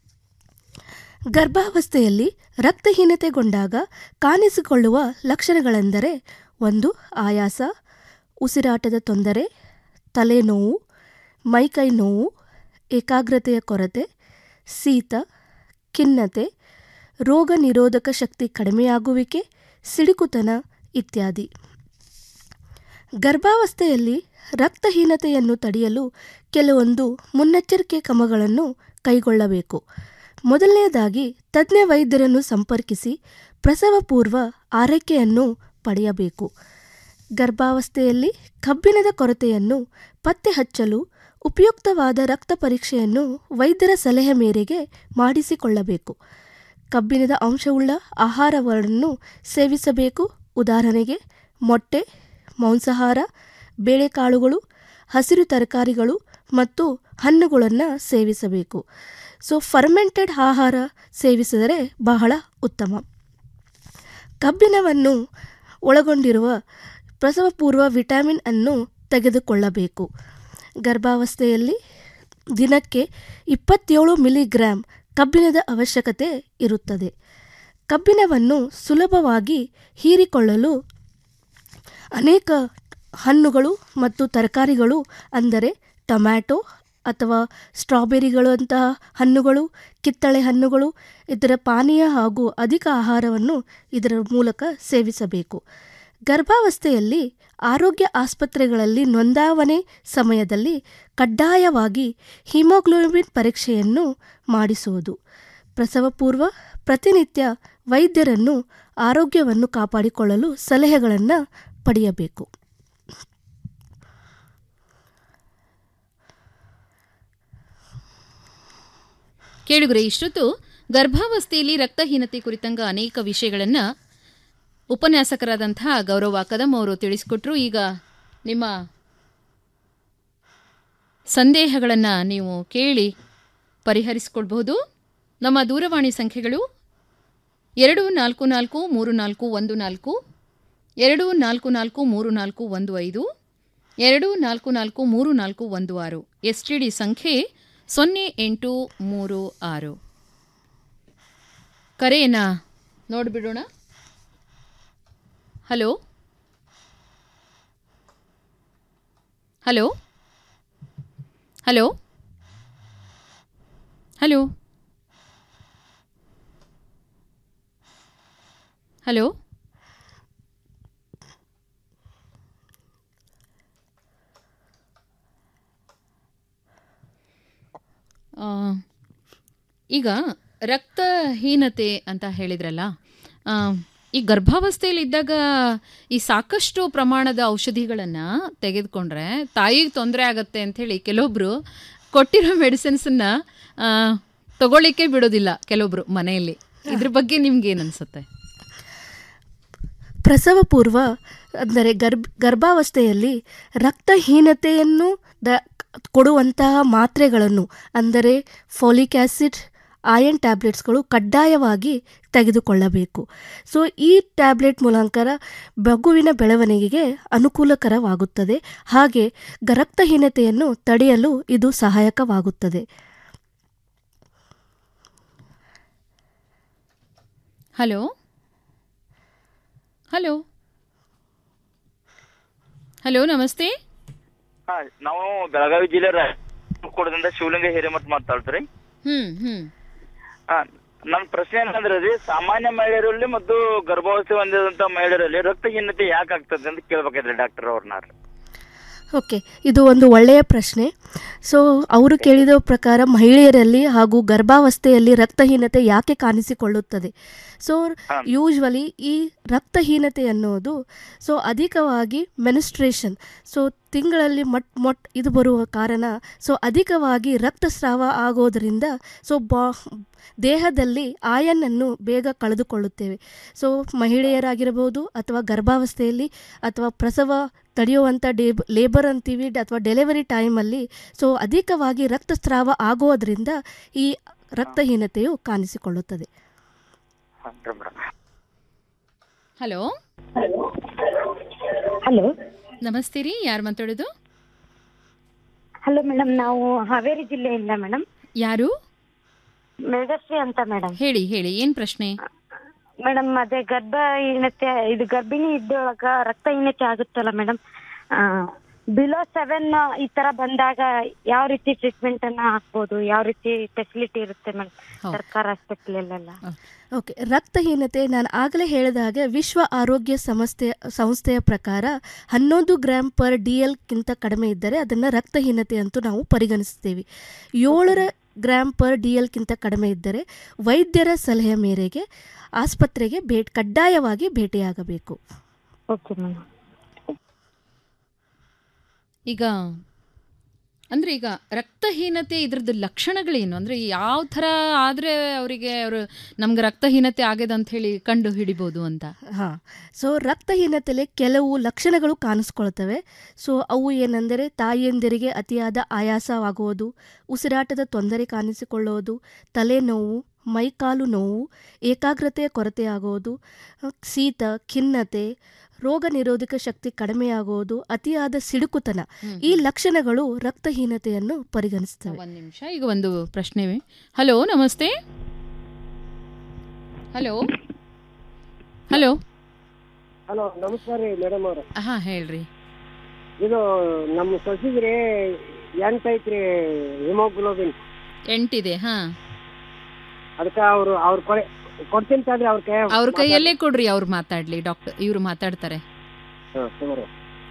ಗರ್ಭಾವಸ್ಥೆಯಲ್ಲಿ ರಕ್ತಹೀನತೆಗೊಂಡಾಗ ಕಾಣಿಸಿಕೊಳ್ಳುವ ಲಕ್ಷಣಗಳೆಂದರೆ ಒಂದು ಆಯಾಸ ಉಸಿರಾಟದ ತೊಂದರೆ ತಲೆನೋವು ಮೈಕೈ ನೋವು ಏಕಾಗ್ರತೆಯ ಕೊರತೆ ಶೀತ ಖಿನ್ನತೆ ರೋಗ ನಿರೋಧಕ ಶಕ್ತಿ ಕಡಿಮೆಯಾಗುವಿಕೆ ಸಿಡುಕುತನ ಇತ್ಯಾದಿ ಗರ್ಭಾವಸ್ಥೆಯಲ್ಲಿ ರಕ್ತಹೀನತೆಯನ್ನು ತಡೆಯಲು ಕೆಲವೊಂದು ಮುನ್ನೆಚ್ಚರಿಕೆ ಕ್ರಮಗಳನ್ನು ಕೈಗೊಳ್ಳಬೇಕು ಮೊದಲನೆಯದಾಗಿ ತಜ್ಞ ವೈದ್ಯರನ್ನು ಸಂಪರ್ಕಿಸಿ ಪ್ರಸವ ಪೂರ್ವ ಆರೈಕೆಯನ್ನು ಪಡೆಯಬೇಕು ಗರ್ಭಾವಸ್ಥೆಯಲ್ಲಿ ಕಬ್ಬಿಣದ ಕೊರತೆಯನ್ನು ಪತ್ತೆ ಹಚ್ಚಲು ಉಪಯುಕ್ತವಾದ ರಕ್ತ ಪರೀಕ್ಷೆಯನ್ನು ವೈದ್ಯರ ಸಲಹೆ ಮೇರೆಗೆ ಮಾಡಿಸಿಕೊಳ್ಳಬೇಕು ಕಬ್ಬಿಣದ ಅಂಶವುಳ್ಳ ಆಹಾರವನ್ನು ಸೇವಿಸಬೇಕು ಉದಾಹರಣೆಗೆ ಮೊಟ್ಟೆ ಮಾಂಸಾಹಾರ ಬೇಳೆಕಾಳುಗಳು ಹಸಿರು ತರಕಾರಿಗಳು ಮತ್ತು ಹಣ್ಣುಗಳನ್ನು ಸೇವಿಸಬೇಕು ಸೊ ಫರ್ಮೆಂಟೆಡ್ ಆಹಾರ ಸೇವಿಸಿದರೆ ಬಹಳ ಉತ್ತಮ ಕಬ್ಬಿಣವನ್ನು ಒಳಗೊಂಡಿರುವ ಪ್ರಸವಪೂರ್ವ ವಿಟಮಿನ್ ಅನ್ನು ತೆಗೆದುಕೊಳ್ಳಬೇಕು ಗರ್ಭಾವಸ್ಥೆಯಲ್ಲಿ ದಿನಕ್ಕೆ ಇಪ್ಪತ್ತೇಳು ಮಿಲಿಗ್ರಾಂ ಕಬ್ಬಿಣದ ಅವಶ್ಯಕತೆ ಇರುತ್ತದೆ ಕಬ್ಬಿಣವನ್ನು ಸುಲಭವಾಗಿ ಹೀರಿಕೊಳ್ಳಲು ಅನೇಕ ಹಣ್ಣುಗಳು ಮತ್ತು ತರಕಾರಿಗಳು ಅಂದರೆ ಟೊಮ್ಯಾಟೊ ಅಥವಾ ಸ್ಟ್ರಾಬೆರಿಗಳಂತಹ ಹಣ್ಣುಗಳು ಕಿತ್ತಳೆ ಹಣ್ಣುಗಳು ಇದರ ಪಾನೀಯ ಹಾಗೂ ಅಧಿಕ ಆಹಾರವನ್ನು ಇದರ ಮೂಲಕ ಸೇವಿಸಬೇಕು ಗರ್ಭಾವಸ್ಥೆಯಲ್ಲಿ ಆರೋಗ್ಯ ಆಸ್ಪತ್ರೆಗಳಲ್ಲಿ ನೋಂದಾವಣೆ ಸಮಯದಲ್ಲಿ ಕಡ್ಡಾಯವಾಗಿ ಹಿಮೋಗ್ಲೋಬಿನ್ ಪರೀಕ್ಷೆಯನ್ನು ಮಾಡಿಸುವುದು ಪ್ರಸವಪೂರ್ವ ಪ್ರತಿನಿತ್ಯ ವೈದ್ಯರನ್ನು ಆರೋಗ್ಯವನ್ನು ಕಾಪಾಡಿಕೊಳ್ಳಲು ಸಲಹೆಗಳನ್ನು ಪಡೆಯಬೇಕು ಕೇಳುಗರೆ ಇಷ್ಟೊತ್ತು ಗರ್ಭಾವಸ್ಥೆಯಲ್ಲಿ ರಕ್ತಹೀನತೆ ಕುರಿತಂಗ ಅನೇಕ ವಿಷಯಗಳನ್ನು ಉಪನ್ಯಾಸಕರಾದಂತಹ ಗೌರವ ಕದಂ ಅವರು ತಿಳಿಸಿಕೊಟ್ರು ಈಗ ನಿಮ್ಮ ಸಂದೇಹಗಳನ್ನು ನೀವು ಕೇಳಿ ಪರಿಹರಿಸಿಕೊಳ್ಬಹುದು ನಮ್ಮ ದೂರವಾಣಿ ಸಂಖ್ಯೆಗಳು ಎರಡು ನಾಲ್ಕು ನಾಲ್ಕು ಮೂರು ನಾಲ್ಕು ಒಂದು ನಾಲ್ಕು ಎರಡು ನಾಲ್ಕು ನಾಲ್ಕು ಮೂರು ನಾಲ್ಕು ಒಂದು ಐದು ಎರಡು ನಾಲ್ಕು ನಾಲ್ಕು ಮೂರು ನಾಲ್ಕು ಒಂದು ಆರು ಎಸ್ ಟಿ ಡಿ ಸಂಖ್ಯೆ ಸೊನ್ನೆ ಎಂಟು ಮೂರು ಆರು ಕರೆಯನ್ನು ನೋಡಿಬಿಡೋಣ hello hello hello hello hello ಆ, ಈಗ ರಕ್ತಹೀನತೆ ಅಂತ ಹೇಳಿದ್ರಲ್ಲ ಆ, ಈ ಗರ್ಭಾವಸ್ಥೆಯಲ್ಲಿ ಇದ್ದಾಗ ಈ ಸಾಕಷ್ಟು ಪ್ರಮಾಣದ ಔಷಧಿಗಳನ್ನು ತೆಗೆದುಕೊಂಡ್ರೆ ತಾಯಿಗೆ ತೊಂದರೆ ಆಗತ್ತೆ ಅಂಥೇಳಿ ಕೆಲವೊಬ್ಬರು ಕೊಟ್ಟಿರೋ ಮೆಡಿಸಿನ್ಸನ್ನು ತಗೊಳ್ಳಿಕ್ಕೆ ಬಿಡೋದಿಲ್ಲ ಕೆಲವೊಬ್ರು ಮನೆಯಲ್ಲಿ ಇದ್ರ ಬಗ್ಗೆ ನಿಮ್ಗೆ ಏನು ಅನ್ಸುತ್ತೆ ಪ್ರಸವ ಪೂರ್ವ ಅಂದರೆ ಗರ್ಭ ಗರ್ಭಾವಸ್ಥೆಯಲ್ಲಿ ರಕ್ತಹೀನತೆಯನ್ನು ದ ಕೊಡುವಂತಹ ಮಾತ್ರೆಗಳನ್ನು ಅಂದರೆ ಫೋಲಿಕ್ ಆ್ಯಸಿಡ್ ಆಯನ್ ಟ್ಯಾಬ್ಲೆಟ್ಸ್ಗಳು ಕಡ್ಡಾಯವಾಗಿ ತೆಗೆದುಕೊಳ್ಳಬೇಕು ಸೊ ಈ ಟ್ಯಾಬ್ಲೆಟ್ ಮೂಲಕ ಮಗುವಿನ ಬೆಳವಣಿಗೆಗೆ ಅನುಕೂಲಕರವಾಗುತ್ತದೆ ಹಾಗೆ ಗ- ರಕ್ತಹೀನತೆಯನ್ನು ತಡೆಯಲು ಇದು ಸಹಾಯಕವಾಗುತ್ತದೆ ಹಲೋ ಹಲೋ ಹಲೋ ನಮಸ್ತೆ ಹಾ ನಾವು ಬೆಳಗಾವಿ ಜಿಲ್ಲೆ ರಾಯಕೋಟದಿಂದ ಶಿವಲಿಂಗ ಹಿರೇಮಠ ಮಾತಾಡ್ತೀರಿ ಹ್ಮ್ ಹ್ಮ್ ಹಾ ನನ್ನ ಪ್ರಶ್ನೆ ಏನಂದ್ರೆ ರೀ ಸಾಮಾನ್ಯ ಮಹಿಳೆಯರಲ್ಲಿ ಮತ್ತು ಗರ್ಭಾವಸ್ಥೆ ಹೊಂದಿದಂತ ಮಹಿಳೆಯರಲ್ಲಿ ರಕ್ತಹೀನತೆ ಯಾಕೆ ಆಗ್ತದೆ ಅಂತ ಕೇಳ್ಬೇಕಾದ್ರೆ ಡಾಕ್ಟರ್ ಅವ್ರನ್ನ ಓಕೆ ಇದು ಒಂದು ಒಳ್ಳೆಯ ಪ್ರಶ್ನೆ ಸೊ ಅವರು ಕೇಳಿದ ಪ್ರಕಾರ ಮಹಿಳೆಯರಲ್ಲಿ ಹಾಗೂ ಗರ್ಭಾವಸ್ಥೆಯಲ್ಲಿ ರಕ್ತಹೀನತೆ ಯಾಕೆ ಕಾಣಿಸಿಕೊಳ್ಳುತ್ತದೆ ಸೊ ಯೂಶ್ವಲಿ ಈ ರಕ್ತಹೀನತೆ ಅನ್ನೋದು ಸೊ ಅಧಿಕವಾಗಿ ಮೆನಿಸ್ಟ್ರೇಷನ್ ಸೊ ತಿಂಗಳಲ್ಲಿ ಮಟ್ ಮೊಟ್ ಇದು ಬರುವ ಕಾರಣ ಸೊ ಅಧಿಕವಾಗಿ ರಕ್ತಸ್ರಾವ ಆಗೋದರಿಂದ ಸೊ ಬಾ ದೇಹದಲ್ಲಿ ಆಯನ್ನನ್ನು ಬೇಗ ಕಳೆದುಕೊಳ್ಳುತ್ತೇವೆ ಸೊ ಮಹಿಳೆಯರಾಗಿರಬಹುದು ಅಥವಾ ಗರ್ಭಾವಸ್ಥೆಯಲ್ಲಿ ಅಥವಾ ಪ್ರಸವ ತಡೆಯುವಂಥ ಡೇಬ್ ಲೇಬರ್ ಅಂತೀವಿ ಡ- ಅಥವಾ ಡೆಲಿವರಿ ಟೈಮಲ್ಲಿ ಸೊ ಅಧಿಕವಾಗಿ ರಕ್ತಸ್ರಾವ ಆಗೋದ್ರಿಂದ ಈ ರಕ್ತಹೀನತೆಯು ಕಾಣಿಸಿಕೊಳ್ಳುತ್ತದೆ ಹಲೋ ಹಲೋ ನಮಸ್ತೆ ರೀ ಯಾರು ಮಾತಾಡೋದು ಹಲೋ ಮೇಡಮ್ ನಾವು ಹಾವೇರಿ ಜಿಲ್ಲೆಯಿಂದ ಮೇಡಮ್ ಯಾರು ಮೇಘಶ್ರೀ ಅಂತ ಮೇಡಮ್ ಹೇಳಿ ಹೇಳಿ ಏನ್ ಪ್ರಶ್ನೆ ಮೇಡಮ್ ಅದೇ ಗರ್ಭಹೀನತೆ ಇದು ಗರ್ಭಿಣಿ ಇದ್ದೊಳಗ ರಕ್ತಹೀನತೆ ಆಗುತ್ತಲ್ಲ ಮೇಡಮ್ ಬಿಲೋ ಸೆವೆನ್ ಈ ತರ ಬಂದಾಗ ಯಾವ ರೀತಿ ಟ್ರೀಟ್ಮೆಂಟ್ ಅನ್ನ ಹಾಕ್ಬೋದು ಯಾವ ರೀತಿ ಫೆಸಿಲಿಟಿ ಇರುತ್ತೆ ಮೇಡಮ್ ಸರ್ಕಾರ ಹಾಸ್ಪಿಟಲ್ ಓಕೆ ರಕ್ತಹೀನತೆ ನಾನು ಆಗಲೇ ಹೇಳಿದ ಹಾಗೆ ವಿಶ್ವ ಆರೋಗ್ಯ ಸಂಸ್ಥೆ ಸಂಸ್ಥೆಯ ಪ್ರಕಾರ ಹನ್ನೊಂದು ಗ್ರಾಮ್ ಪರ್ ಡಿ ಎಲ್ಗಿಂತ ಕಡಿಮೆ ಇದ್ದರೆ ಅದನ್ನು ರಕ್ತಹೀನತೆ ಅಂತೂ ನಾವು ಪರಿಗಣಿಸ್ತೀವಿ ಏಳರ ಗ್ರಾಮ್ ಪರ್ ಡಿ ಎಲ್ಗಿಂತ ಕಡಿಮೆ ಇದ್ದರೆ ವೈದ್ಯರ ಸಲಹೆ ಮೇರೆಗೆ ಆಸ್ಪತ್ರೆಗೆ ಭೇಟಿ ಕಡ್ಡಾಯವಾಗಿ ಭೇಟಿಯಾಗಬೇಕು ಓಕೆ ಮೇಡಮ್ ಈಗ ಅಂದ್ರೆ ಈಗ ರಕ್ತಹೀನತೆ ಇದ್ರದ್ದು ಲಕ್ಷಣಗಳೇನು ಅಂದ್ರೆ ಯಾವ ಥರ ಆದರೆ ಅವರಿಗೆ ಅವರು ನಮ್ಗೆ ರಕ್ತಹೀನತೆ ಆಗಿದೆ ಅಂತ ಹೇಳಿ ಕಂಡು ಹಿಡಿಬೋದು ಅಂತ ಹಾಂ ಸೊ ರಕ್ತಹೀನತೆಯಲ್ಲಿ ಕೆಲವು ಲಕ್ಷಣಗಳು ಕಾಣಿಸ್ಕೊಳ್ತವೆ ಸೊ ಅವು ಏನೆಂದರೆ ತಾಯಿಯಂದಿರಿಗೆ ಅತಿಯಾದ ಆಯಾಸವಾಗುವುದು ಉಸಿರಾಟದ ತೊಂದರೆ ಕಾಣಿಸಿಕೊಳ್ಳುವುದು ತಲೆನೋವು ಮೈಕಾಲು ನೋವು ಏಕಾಗ್ರತೆಯ ಕೊರತೆಯಾಗುವುದು ಶೀತ ಖಿನ್ನತೆ ರೋಗ ನಿರೋಧಕ ಶಕ್ತಿ ಕಡಿಮೆಯಾಗುವುದು ಅತಿಯಾದ ಸಿಡುಕುತನ ಈ ಲಕ್ಷಣಗಳು ರಕ್ತಹೀನತೆಯನ್ನು ಪರಿಗಣಿಸ್ತವೆ ಒಂದು ನಿಮಿಷ ಈಗ ಒಂದು ಪ್ರಶ್ನೆ ಹಲೋ ನಮಸ್ತೆ ಹಲೋ ಹಲೋ ಹಲೋ ನಮಸ್ಕಾರ ರೀ ಮೇಡಮ್ ಅವ್ರ ಹಾ ಹೇಳ್ರಿ ಇದು ನಮ್ಮ ಸೊಸಿಗ್ರಿ ಎಂಟ್ ಐತ್ರಿ ಹಿಮೋಗ್ಲೋಬಿನ್ ಎಂಟಿದೆ ಹಾ ಅದಕ್ಕೆ ಅವರು ಅವ್ರ ಕೊಡೆ ಕೊಡ್ತೀನಿ ತಡ್ರಿ ಅವ್ರ ಕೈ ಅವ್ರ ಕೈಯಲ್ಲೇ ಕೊಡ್ರಿ ಅವ್ರು ಮಾತಾಡ್ಲಿ ಡಾಕ್ಟರ್ ಇವ್ರು ಮಾತಾಡ್ತಾರೆ ಹಾಂ ತಗೋರಿ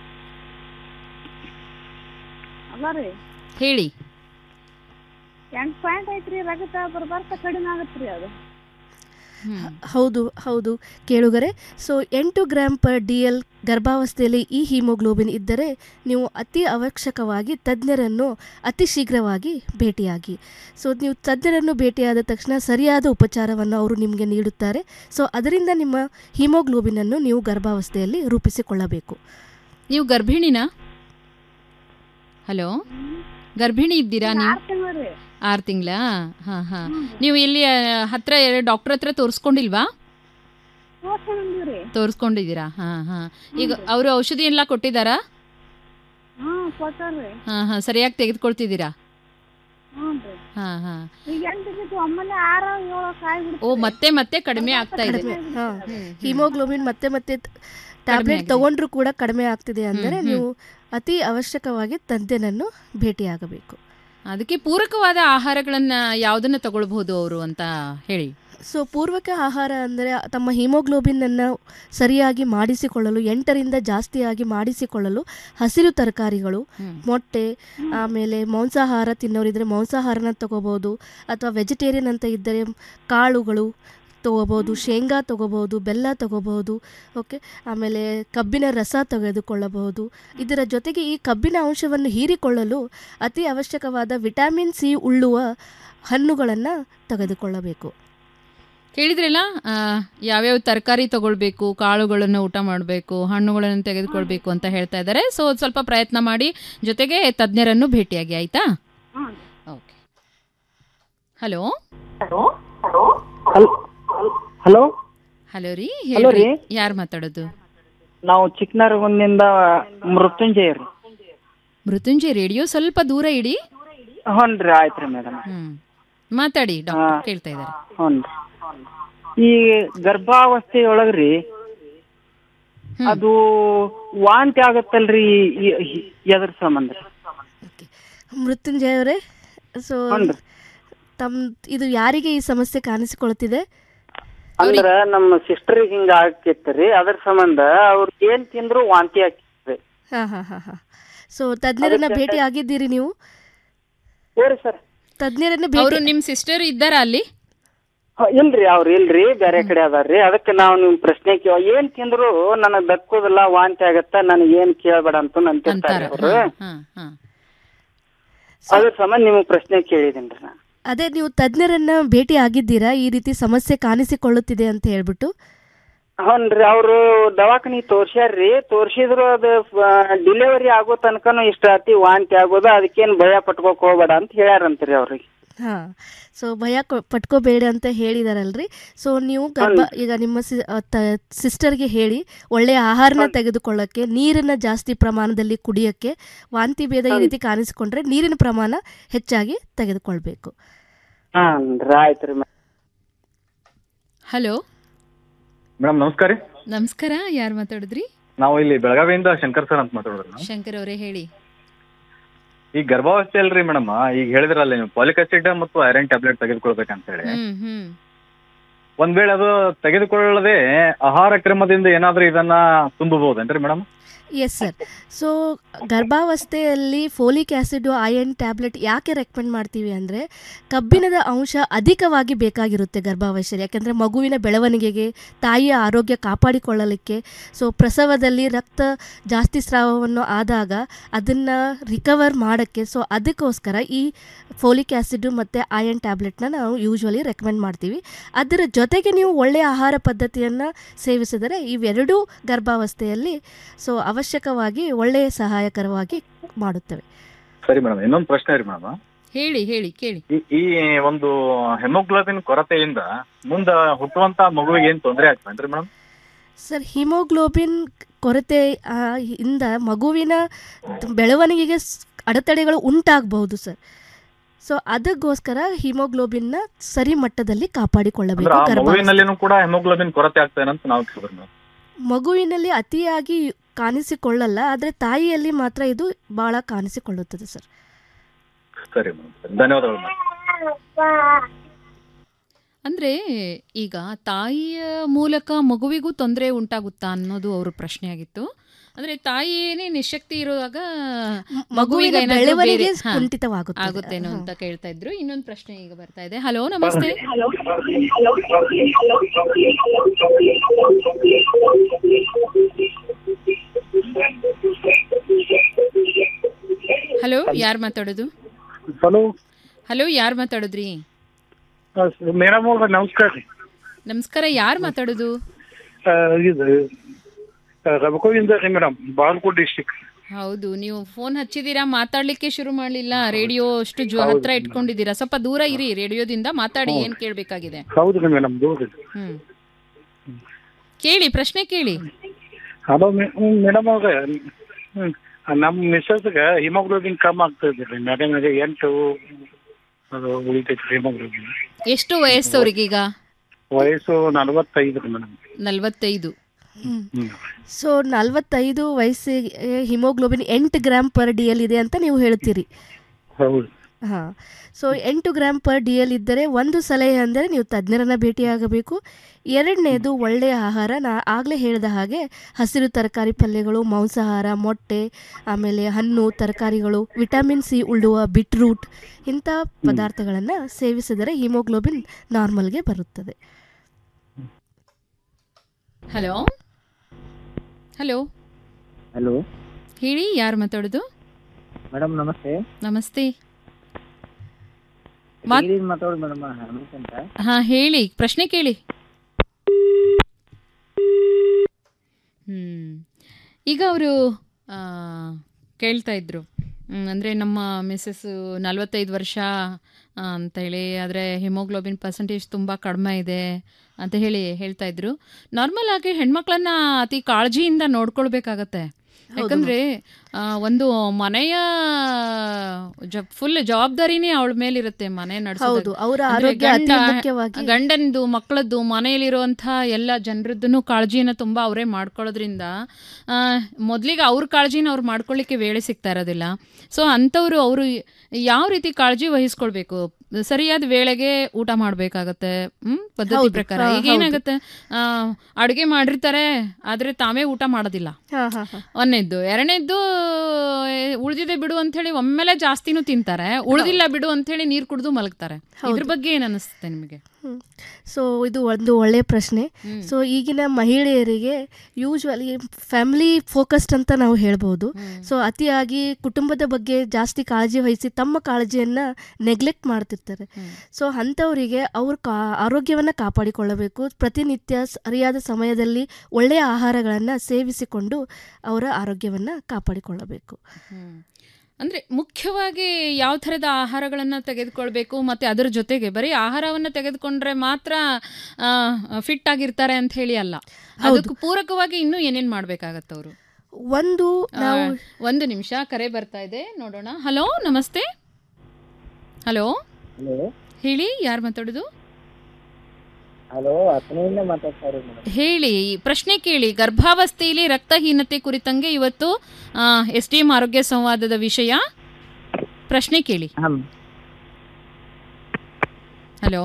ಅಲ್ಲ ರೀ ಹೇಳಿ ಎಂಟು ಪಾಯಿಂಟ್ ಐತ್ರಿ ರಗತ ಬರ್ಬರ್ತ ಕಡಿಮೆ ಆಗತ್ರಿ ಅದು ಹೌದು ಹೌದು ಕೇಳುಗರೆ ಸೊ ಎಂಟು ಗ್ರಾಮ್ ಪರ್ ಡಿ ಎಲ್ ಗರ್ಭಾವಸ್ಥೆಯಲ್ಲಿ ಈ ಹಿಮೋಗ್ಲೋಬಿನ್ ಇದ್ದರೆ ನೀವು ಅತಿ ಅವಶ್ಯಕವಾಗಿ ತಜ್ಞರನ್ನು ಅತಿ ಶೀಘ್ರವಾಗಿ ಭೇಟಿಯಾಗಿ ಸೊ ನೀವು ತಜ್ಞರನ್ನು ಭೇಟಿಯಾದ ತಕ್ಷಣ ಸರಿಯಾದ ಉಪಚಾರವನ್ನು ಅವರು ನಿಮಗೆ ನೀಡುತ್ತಾರೆ ಸೊ ಅದರಿಂದ ನಿಮ್ಮ ಹಿಮೋಗ್ಲೋಬಿನನ್ನು ನೀವು ಗರ್ಭಾವಸ್ಥೆಯಲ್ಲಿ ರೂಪಿಸಿಕೊಳ್ಳಬೇಕು ನೀವು ಗರ್ಭಿಣಿನಾ ಹಲೋ ಗರ್ಭಿಣಿ ಇದ್ದೀರಾ ನೀವು ತಿಂಗಳು ಆರು ತಿಂಗಳಾ ಹಾ ಹಾ ನೀವು ಇಲ್ಲಿ ಆ, ಹತ್ರ ಡಾಕ್ಟರ್ ಹತ್ರ ತೋರಿಸ್ಕೊಂಡಿಲ್ವಾ ತೋರ್ಸ್ಕೊಂಡ್ರಿ ತೋರಿಸ್ಕೊಂಡಿದ್ದೀರಾ ಹಾ ಹಾ ಈಗ ಅವರು ಔಷಧಿ ಎಲ್ಲ ಕೊಟ್ಟಿದ್ದಾರಾ ಹಾ ಕೊಟ್ಟಾರ್ರಿ ಹಾ ಹಾ ಸರಿಯಾಗಿ ತೆಗೆದುಕೊಳ್ತಿದ್ದೀರಾ ಹ್ಞೂನ್ರಿ ಹಾ ಹಾ ಈಗ ಎಂಟು ಬಿದ್ದು ಒಮ್ಮೆಲೆ ಆರ ಏಳು ಕಾಯಿ ಓ ಮತ್ತೆ ಮತ್ತೆ ಕಡಿಮೆ ಆಗ್ತಾ ಇದೆ ಕಡಿಮೆ ಹಾ ಹಿಮೋಗ್ಲೋಬಿನ್ ಮತ್ತೆ ಮತ್ತೆ ಟ್ಯಾಬ್ಲೆಟ್ ಆಗಿದೆ. ತಗೊಂಡ್ರು ಕೂಡ ಕಡಿಮೆ ಆಗ್ತಿದೆ ಅಂದರೆ ಹ್ಮ್, ಹ್ಮ್. ನೀವು ಅತಿ ಅವಶ್ಯಕವಾಗಿ ತಜ್ಞನನ್ನು ಭೇಟಿಯಾಗಬೇಕು ಅದಕ್ಕೆ ಪೂರಕವಾದ ಆಹಾರಗಳನ್ನ ಯಾವ್ದನ್ನ ತಗೊಳ್ಬಹುದು ಅವರು ಅಂತ ಹೇಳಿ ಸೊ ಪೂರ್ವಕ ಆಹಾರ ಅಂದರೆ ತಮ್ಮ ಹಿಮೋಗ್ಲೋಬಿನನ್ನು ಸರಿಯಾಗಿ ಮಾಡಿಸಿಕೊಳ್ಳಲು ಎಂಟರಿಂದ ಜಾಸ್ತಿಯಾಗಿ ಮಾಡಿಸಿಕೊಳ್ಳಲು ಹಸಿರು ತರಕಾರಿಗಳು ಮೊಟ್ಟೆ ಆಮೇಲೆ ಮಾಂಸಾಹಾರ ತಿನ್ನೋರಿದ್ರೆ ಮಾಂಸಾಹಾರನ ತಗೋಬೋದು ಅಥವಾ ವೆಜಿಟೇರಿಯನ್ ಅಂತ ಇದ್ದರೆ ಕಾಳುಗಳು ತಗೋಬೋದು ಶೇಂಗಾ ತಗೋಬೋದು ಬೆಲ್ಲ ತಗೋಬೋದು ಓಕೆ ಆಮೇಲೆ ಕಬ್ಬಿನ ರಸ ತೆಗೆದುಕೊಳ್ಳಬಹುದು ಇದರ ಜೊತೆಗೆ ಈ ಕಬ್ಬಿನ ಅಂಶವನ್ನು ಹೀರಿಕೊಳ್ಳಲು ಅತಿ ಅವಶ್ಯಕವಾದ ವಿಟಮಿನ್ ಸಿ ಉಳ್ಳುವ ಹಣ್ಣುಗಳನ್ನು ತೆಗೆದುಕೊಳ್ಳಬೇಕು ಕೇಳಿದ್ರಲ್ಲ ಆ, ಯಾವ್ಯಾವ ತರಕಾರಿ ತಗೊಳ್ಬೇಕು ಕಾಳುಗಳನ್ನು ಊಟ ಮಾಡಬೇಕು ಹಣ್ಣುಗಳನ್ನು ತೆಗೆದುಕೊಳ್ಬೇಕು ಅಂತ ಹೇಳ್ತಾ ಇದ್ದಾರೆ ಸೊ ಸ್ವಲ್ಪ ಪ್ರಯತ್ನ ಮಾಡಿ ಜೊತೆಗೆ ತಜ್ಞರನ್ನು ಭೇಟಿಯಾಗಿ ಆಯ್ತಾ ಓಕೆ ಹಲೋ ಹಲೋ ಹಲೋ ರೀ Hello ಹೇಳ್ರಿ ರೀ. ಯಾರು ಮಾತಾಡೋದು ನಾವು ಚಿಕ್ಕನರಗುಂದಿಂದ ಮೃತ್ಯುಂಜಯ ರೀ ಮೃತ್ಯುಂಜಯ ರೇಡಿಯೋ ಸ್ವಲ್ಪ ದೂರ ಇಡಿ ಹ್ಞೂ ರೀ ಆಯ್ತು ರೀ ಮೇಡಮ್ ಹ್ಮ್ ಮಾತಾಡಿ ಡಾಕ್ಟರ್ ಕೇಳ್ತಾ ಇದ್ದಾರೆ ಹ್ಞೂ ರೀ ಈ ಗರ್ಭಾವಸ್ಥೆಯೊಳಗ್ರಿ ಅದು ವಾಂತಿ ಆಗತ್ತಲ್ರಿ ಈ- ಈ- ಎದ್ರ ಸಂಬಂಧ ರೀ ಮೃತ್ಯುಂಜಯ ಅವರೇ ಸೊ ಹ್ಞೂ ತಮ್ ಇದು ಯಾರಿಗೆ ಈ ಸಮಸ್ಯೆ ಕಾಣಿಸಿಕೊಳ್ಳುತ್ತಿದೆ ಅಂದ್ರ ನಮ್ಮ ಸಿಸ್ಟರ್ಗೆ ಹಿಂಗ ಆಕಿತ್ರಿ ಅದ್ರ ಸಂಬಂಧ ಅವ್ರ ಏನ್ ತಿಂದ್ರು ವಾಂತಿ ಆಕಿತ್ರಿ ಹಾ ಹಾ ಹಾ ಹಾ ಸೊ ತಜ್ಞರನ್ನ ಅದಕ್ಕೆ- ಭೇಟಿ ಆಗಿದ್ದೀರಿ ನೀವು ಹೋರಿ ಸರ್ ತಜ್ಞರನ್ನ ಅವರು ಭೇಟಿ ನಿಮ್ ಸಿಸ್ಟರ್ ಇದ್ದಾರಾ ಅಲ್ಲಿ ಇಲ್ರಿ ಅವ್ರ ಇಲ್ರಿ ಬೇರೆ ಕಡೆ ಅದಾರ್ರಿ ಅದಕ್ಕೆ ನಾವು ನಿಮ್ ಪ್ರಶ್ನೆ ಕೇಳ ಏನ್ ತಿಂದ್ರು ನನಗ್ ದಕ್ಕುದಿಲ್ಲ ವಾಂತಿ ಆಗತ್ತ ನನಗ್ ಏನ್ ಕೇಳ್ಬೇಡ ಅಂತ ಅಂತಿರ್ತಾರೆ ಅವ್ರು ಹಾ ಹಾ ಅದ್ರ ಸಂಬಂಧ ನಿಮ್ಗ್ ಪ್ರಶ್ನೆ ಕೇಳಿದೇನ್ರಿ ನಾ ಅದೇ ನೀವು ತಜ್ಞರನ್ನ ಭೇಟಿ ಆಗಿದ್ದೀರಾ ಈ ರೀತಿ ಸಮಸ್ಯೆ ಕಾಣಿಸಿಕೊಳ್ಳುತ್ತಿದೆ ಅಂತ ಹೇಳ್ಬಿಟ್ಟು ಹ್ಞೂನ್ರಿ ಅವ್ರು ದವಾಖಾನಿ ತೋರ್ಸ್ಯಾರ್ರಿ ತೋರ್ಸಿದ್ರು ಅದು ಡಿಲಿವರಿ ಆಗೋ ತನಕನು ಇಷ್ಟ ಆತಿ ವಾಂತಿ ಆಗೋದು ಅದಕ್ಕೇನ್ ಭಯ ಪಟ್ಕೋಕ್ ಹೋಗ್ಬೇಡ ಅಂತ ಹೇಳ್ಯಾರಂತ್ರಿ ಅವ್ರಿಗೆ ಹಾ ಸೊ ಭಯ ಕೊ- ಪಟ್ಕೋಬೇಡ ಅಂತ ಹೇಳಿದಾರಲ್ರಿ ಸೊ ನೀವು ಗರ್ಭ ಈಗ ನಿಮ್ಮ ಸಿಸ್ಟರ್ಗೆ ಹೇಳಿ ಒಳ್ಳೆಯ ಆಹಾರನ ತೆಗೆದುಕೊಳ್ಳಕ್ಕೆ ನೀರನ್ನ ಜಾಸ್ತಿ ಪ್ರಮಾಣದಲ್ಲಿ ಕುಡಿಯಕ್ಕೆ ವಾಂತಿ ಭೇದ ಈ ರೀತಿ ಕಾಣಿಸಿಕೊಂಡ್ರೆ ನೀರಿನ ಪ್ರಮಾಣ ಹೆಚ್ಚಾಗಿ ತೆಗೆದುಕೊಳ್ಬೇಕು ಹಾನ್ರಿ ಆಯ್ತ್ರಿ ಹಲೋ ಮೇಡಮ್ ನಮಸ್ಕಾರ ರೀ ನಮಸ್ಕಾರ ಯಾರು ಮಾತಾಡಿದ್ರಿ ನಾವು ಇಲ್ಲಿ ಬೆಳಗಾವಿಯಿಂದ ಶಂಕರ್ ಸರ್ ಅಂತ ಮಾತಾಡೋದು ಶಂಕರ್ ಅವರೇ ಹೇಳಿ ಈಗ ಗರ್ಭಾವಸ್ಥೆ ಅಲ್ರಿ ಮೇಡಮ್ ಈಗ ಹೇಳಿದ್ರಲ್ಲ ನೀವು ಪಾಲಿಕ್ ಆಸಿಡ್ ಮತ್ತು ಐರನ್ ಟ್ಯಾಬ್ಲೆಟ್ ತೆಗೆದುಕೊಳ್ಬೇಕಂತ ಹೇಳಿ ಹ್ಮ್ ಹ್ಮ್ ಒಂದ್ ವೇಳೆ ಅದು ತೆಗೆದುಕೊಳ್ಳದೆ ಆಹಾರ ಕ್ರಮದಿಂದ ಏನಾದ್ರೂ ಇದನ್ನ ತುಂಬಬಹುದೇನ್ರಿ ಮೇಡಮ್ ಎಸ್ ಸರ್ ಸೊ ಗರ್ಭಾವಸ್ಥೆಯಲ್ಲಿ ಫೋಲಿಕ್ ಆ್ಯಸಿಡ್ ಐರನ್ ಟ್ಯಾಬ್ಲೆಟ್ ಯಾಕೆ ರೆಕಮೆಂಡ್ ಮಾಡ್ತೀವಿ ಅಂದರೆ ಕಬ್ಬಿಣದ ಅಂಶ ಅಧಿಕವಾಗಿ ಬೇಕಾಗಿರುತ್ತೆ ಗರ್ಭಾವಸ್ಥೆಯಲ್ಲಿ ಯಾಕೆಂದರೆ ಮಗುವಿನ ಬೆಳವಣಿಗೆಗೆ ತಾಯಿಯ ಆರೋಗ್ಯ ಕಾಪಾಡಿಕೊಳ್ಳಲಿಕ್ಕೆ ಸೊ ಪ್ರಸವದಲ್ಲಿ ರಕ್ತ ಜಾಸ್ತಿ ಸ್ರಾವವನ್ನು ಆದಾಗ ಅದನ್ನು ರಿಕವರ್ ಮಾಡೋಕ್ಕೆ ಸೊ ಅದಕ್ಕೋಸ್ಕರ ಈ ಫೋಲಿಕ್ ಆ್ಯಸಿಡ್ ಮತ್ತು ಐರನ್ ಟ್ಯಾಬ್ಲೆಟ್ನ ನಾವು ಯೂಶ್ವಲಿ ರೆಕಮೆಂಡ್ ಮಾಡ್ತೀವಿ ಅದರ ಜೊತೆಗೆ ನೀವು ಒಳ್ಳೆಯ ಆಹಾರ ಪದ್ಧತಿಯನ್ನು ಸೇವಿಸಿದರೆ ಇವೆರಡೂ ಗರ್ಭಾವಸ್ಥೆಯಲ್ಲಿ ಸೊ ಅವಶ್ಯಕವಾಗಿ ಒಳ್ಳೆಯ ಸಹಾಯಕರವಾಗಿ ಮಾಡುತ್ತವೆ ಸರಿ ಮೇಡಮ್ ಇನ್ನೊಂದು ಪ್ರಶ್ನೆ ರೀ ಮೇಡಮ್ ಹೇಳಿ ಹೇಳಿ ಕೇಳಿ ಈ ಒಂದು ಹೆಮೋಗ್ಲೋಬಿನ್ ಕೊರತೆಯಿಂದ ಮುಂದ ಹುಟ್ಟುವಂತ ಮಗುವಿಗೆ ಏನ್ ತೊಂದರೆ ಆಗ್ತದೇನ್ರಿ ಮೇಡಮ್ ಸರ್ ಹಿಮೋಗ್ಲೋಬಿನ್ ಕೊರತೆ ಆ, ಇಂದ ಮಗುವಿನ ಬೆಳವಣಿಗೆಗೆ ಸ್- ಅಡೆತಡೆಗಳು ಉಂಟಾಗಬಹುದು ಸರ್ ಸೊ ಅದಕ್ಕೋಸ್ಕರ ಹಿಮೋಗ್ಲೋಬಿನ್ನ ಸರಿ ಮಟ್ಟದಲ್ಲಿ ಅಂದ್ರೆ ಕಾಪಾಡಿಕೊಳ್ಳಬೇಕು ಆ ಗರ್ಭಾವಸ್ಥೆ ಮಗುವಿನಲ್ಲಿನೂ ಕೂಡ ಹೆಮೋಗ್ಲೋಬಿನ್ ಕೊರತೆ ಆಗ್ತಾ ಅಂತ ನಾವು ಕೇಳಿದ್ರು ಮೇಡಮ್ ಮಗುವಿನಲ್ಲಿ ಅತಿಯಾಗಿ ಕಾಣಿಸಿಕೊಳ್ಳಲ್ಲ ಆದರೆ ತಾಯಿಯಲ್ಲಿ ಮಾತ್ರ ಇದು ಬಹಳ ಕಾಣಿಸಿಕೊಳ್ಳುತ್ತದೆ ಸರ್ ಸರಿ ಮೇಡಮ್ ಧನ್ಯವಾದಗಳು ಮೇಡಮ್ ಅಂದ್ರೆ ಈಗ ತಾಯಿಯ ಮೂಲಕ ಮಗುವಿಗೂ ತೊಂದರೆ ಉಂಟಾಗುತ್ತಾ ಅನ್ನೋದು ಅವ್ರ ಪ್ರಶ್ನೆ ಆಗಿತ್ತು ಅಂದ್ರೆ ತಾಯಿಯೇನೇ ನಿಶಕ್ತಿ ಇರುವಾಗ ಮಗುವಿನ ಮಗುವಿಗೆ ಏನಾದ್ರೂ ಬೆಳವಣಿಗೆ ಬೇರೆ- ಹಾ, ಕುಂಠಿತವಾಗುತ್ತದೆ. ಆಗುತ್ತೇನೋ ಅಂತ ಕೇಳ್ತಾ ಇದ್ರು ಇನ್ನೊಂದು ಪ್ರಶ್ನೆ ಈಗ ಬರ್ತಾ ಇದೆ ಹಲೋ ನಮಸ್ತೆ ಹಲೋ ಯಾರು ಮಾತಾಡೋದು ಹಲೋ ಹಲೋ ಯಾರು ಮಾತಾಡೋದ್ರಿ ಮೇಡಮ್ ಅವ್ರ ನಮಸ್ಕಾರ ರೀ ನಮಸ್ಕಾರ ಯಾರು ಮಾತಾಡೋದು ಆ, ಇದು ರಬಕೋವಿಂದ ರೀ ಮೇಡಮ್ ಬಾಗಲಕೋಟೆ ಡಿಸ್ಟಿಕ್ ಹೌದು ನೀವು ಫೋನ್ ಹಚ್ಚಿದೀರಾ ಮಾತಾಡ್ಲಿಕ್ಕೆ ಶುರು ಮಾಡ್ಲಿಲ್ಲ ರೇಡಿಯೋ ಅಷ್ಟು ಜೊ ಹೌದು. ಹತ್ರ ಇಟ್ಕೊಂಡಿದ್ದೀರಾ ಸ್ವಲ್ಪ ದೂರ ಇರಿ ರೇಡಿಯೋದಿಂದ ಮಾತಾಡಿ ಏನ್ ಕೇಳ್ಬೇಕಾಗಿದೆ ಹೌದು ರೀ ಮೇಡಮ್ ದೂರ ಹ್ಮ್ ಕೇಳಿ ಪ್ರಶ್ನೆ ಕೇಳಿ ಹಲೋ ಮೇಡಮ್ ಅವ್ರ ನಮ್ಮ ಮಿಸ್ಸಸ್ಗೆ ಹಿಮೋಗ್ಲೋಬಿನ್ ಕಮ್ಮಿ ಆಗ್ತಾ ಇದೆ ರೀ ಮೇಡಮ್ ಎಂಟು ಅದು ಉಳಿತೈತಿ ಹಿಮೋಗ್ಲೋಬಿನ್ ಎಷ್ಟು ವಯಸ್ಸು ಅವ್ರಿಗೀಗ ವಯಸ್ಸು ನಲವತ್ತೈದು ರೀ ಮೇಡಮ್ ನಲ್ವತ್ತೈದು ಸೊ ನಲವತ್ತೈದು ವಯಸ್ಸಿಗೆ ಹಿಮೋಗ್ಲೋಬಿನ್ ಎಂಟು ಗ್ರಾಮ್ ಪರ್ ಡಿ ಎಲ್ ಇದೆ ಅಂತ ನೀವು ಹೇಳ್ತೀರಿ ಹೌದು ಹಾಂ ಸೊ ಎಂಟು ಗ್ರಾಮ್ ಪರ್ ಡಿ ಎಲ್ ಇದ್ದರೆ ಒಂದು ಸಲಹೆ ಅಂದರೆ ನೀವು ತಜ್ಞರನ್ನ ಭೇಟಿಯಾಗಬೇಕು ಎರಡನೇದು ಒಳ್ಳೆಯ ಆಹಾರ ನಾ ಆಗಲೇ ಹೇಳಿದ ಹಾಗೆ ಹಸಿರು ತರಕಾರಿ ಪಲ್ಯಗಳು ಮಾಂಸಾಹಾರ ಮೊಟ್ಟೆ ಆಮೇಲೆ ಹಣ್ಣು ತರಕಾರಿಗಳು ವಿಟಮಿನ್ ಸಿ ಉಳ್ಳುವ ಬಿಟ್ರೂಟ್ ಇಂಥ ಪದಾರ್ಥಗಳನ್ನು ಸೇವಿಸಿದರೆ ಹಿಮೋಗ್ಲೋಬಿನ್ ನಾರ್ಮಲ್ಗೆ ಬರುತ್ತದೆ ಹಲೋ ಹಲೋ ಹಲೋ ಹೇಳಿ ಯಾರು ಮಾತಾಡೋದು ಮೇಡಮ್ ನಮಸ್ತೆ ನಮಸ್ತೆ ಮಾತ್- ಈಗಿನ ಮಾತಾಡೋದು ಮೇಡಮ್ ಹನುಮಂತ್ ಅಂತ ಹಾ ಹೇಳಿ ಪ್ರಶ್ನೆ ಕೇಳಿ ಹ್ಮ್ ಈಗ ಅವರು ಕೇಳ್ತಾ ಇದ್ರು ಹ್ಮ್, ಅಂದ್ರೆ ನಮ್ಮ ಮಿಸ್ಸಸ್ ನಲವತ್ತೈದು ವರ್ಷ ಆ, ಅಂತ ಹೇಳಿ ಆದರೆ ಹಿಮೋಗ್ಲೋಬಿನ್ ಪರ್ಸೆಂಟೇಜ್ ತುಂಬ ಕಡಿಮೆ ಇದೆ ಅಂತ ಹೇಳಿ ಹೇಳ್ತಾ ಇದ್ರು ನಾರ್ಮಲ್ ಆಗಿ ಹೆಣ್ಮಕ್ಳನ್ನ ಅತಿ ಕಾಳಜಿಯಿಂದ ನೋಡ್ಕೊಳ್ಬೇಕಾಗತ್ತೆ ಯಾಕಂದ್ರೆ ಆ, ಒಂದು ಮನೆಯ ಫುಲ್ ಜವಾಬ್ದಾರಿನೇ ಅವಳ ಮೇಲಿರುತ್ತೆ ಮನೆ ಹೌದು, ಅವ್ರ ನಡೆಸೋದು ಆರೋಗ್ಯ ಅತಿ ಮುಖ್ಯವಾಗಿ- ಗಂಡಂದು ಮಕ್ಕಳದ್ದು ಮನೆಯಲ್ಲಿರುವಂಥ ಎಲ್ಲ ಜನರದ್ದನ್ನು ಕಾಳಜಿನ ತುಂಬ ಅವರೇ ಮಾಡ್ಕೊಳ್ಳೋದ್ರಿಂದ ಆ, ಮೊದ್ಲಿಗೆ ಅವ್ರ ಕಾಳಜಿನ ಅವ್ರು ಮಾಡ್ಕೊಳ್ಳಿಕ್ಕೆ ವೇಳೆ ಸಿಗ್ತಾ ಇರೋದಿಲ್ಲ ಸೊ ಅಂಥವ್ರು ಅವರು ಯಾವ ರೀತಿ ಕಾಳಜಿ ವಹಿಸ್ಕೊಳ್ಬೇಕು ಸರಿಯಾದ ವೇಳೆಗೆ ಊಟ ಮಾಡಬೇಕಾಗತ್ತೆ ಹ್ಮ್ ಪದ್ಧತಿ ಹೌದು, ಪ್ರಕಾರ ಹಾ, ಈಗ ಹೌದು. ಏನಾಗುತ್ತೆ ಆ, ಅಡುಗೆ ಮಾಡಿರ್ತಾರೆ ಆದರೆ ತಾವೇ ಊಟ ಮಾಡೋದಿಲ್ಲ ಹಾ, ಹಾ, ಹಾ. ಒಂದನೇದ್ದು ಎರಡನೇದ್ದು ಉಳಿದಿದೆ ಬಿಡು ಅಂತ ಹೇಳಿ ಒಮ್ಮೆಲೆ ಜಾಸ್ತಿನೂ ತಿಂತಾರೆ ಉಳಿದಿಲ್ಲ ಬಿಡು ಅಂತ ಹೇಳಿ ನೀರು ಕುಡಿದು ಮಲಗ್ತಾರೆ ಇದ್ರ ಬಗ್ಗೆ ಏನ್ ಅನಿಸುತ್ತೆ ನಿಮಗೆ ಸೊ ಇದು ಒಂದು ಒಳ್ಳೆಯ ಪ್ರಶ್ನೆ ಸೊ ಈಗಿನ ಮಹಿಳೆಯರಿಗೆ ಯೂಶ್ವಲಿ ಫ್ಯಾಮಿಲಿ ಫೋಕಸ್ಡ್ ಅಂತ ನಾವು ಹೇಳ್ಬೋದು ಸೊ ಅತಿಯಾಗಿ ಕುಟುಂಬದ ಬಗ್ಗೆ ಜಾಸ್ತಿ ಕಾಳಜಿ ವಹಿಸಿ ತಮ್ಮ ಕಾಳಜಿಯನ್ನು ನೆಗ್ಲೆಕ್ಟ್ ಮಾಡ್ತಿರ್ತಾರೆ ಸೊ ಅಂಥವರಿಗೆ ಅವ್ರ ಕಾ ಆರೋಗ್ಯವನ್ನು ಕಾಪಾಡಿಕೊಳ್ಳಬೇಕು ಪ್ರತಿನಿತ್ಯ ಸರಿಯಾದ ಸಮಯದಲ್ಲಿ ಒಳ್ಳೆಯ ಆಹಾರಗಳನ್ನು ಸೇವಿಸಿಕೊಂಡು ಅವರ ಆರೋಗ್ಯವನ್ನು ಕಾಪಾಡಿಕೊಳ್ಳಬೇಕು ಅಂದ್ರೆ ಮುಖ್ಯವಾಗಿ ಯಾವ ಥರದ ಆಹಾರಗಳನ್ನು ತೆಗೆದುಕೊಳ್ಬೇಕು ಮತ್ತೆ ಅದರ ಜೊತೆಗೆ ಬರೀ ಆಹಾರವನ್ನು ತೆಗೆದುಕೊಂಡ್ರೆ ಮಾತ್ರ ಫಿಟ್ ಆಗಿರ್ತಾರೆ ಅಂತ ಹೇಳಿ ಅಲ್ಲ ಅದಕ್ಕೂ ಪೂರಕವಾಗಿ ಇನ್ನೂ ಏನೇನ್ ಮಾಡ್ಬೇಕಾಗತ್ತೆ ಅವರು ಒಂದು ನಾವು ಒಂದು ನಿಮಿಷ ಕರೆ ಬರ್ತಾ ಇದೆ ನೋಡೋಣ ಹಲೋ ನಮಸ್ತೆ ಹಲೋ ಹಲೋ ಹೇಳಿ ಯಾರು ಮಾತಾಡೋದು ಹಲೋ ಹತ್ತನೆಯಿಂದ ಮಾತಾಡ್ತಾ ಇರೋದು ಮೇಡಮ್ ಹೇಳಿ ಪ್ರಶ್ನೆ ಕೇಳಿ ಗರ್ಭಾವಸ್ಥೆಯಲ್ಲಿ ರಕ್ತಹೀನತೆ ಕುರಿತಂಗೆ ಇವತ್ತು ಎಸ್ ಡಿ ಎಂ ಆರೋಗ್ಯ ಸಂವಾದದ ವಿಷಯ ಪ್ರಶ್ನೆ ಕೇಳಿ ಹಲೋ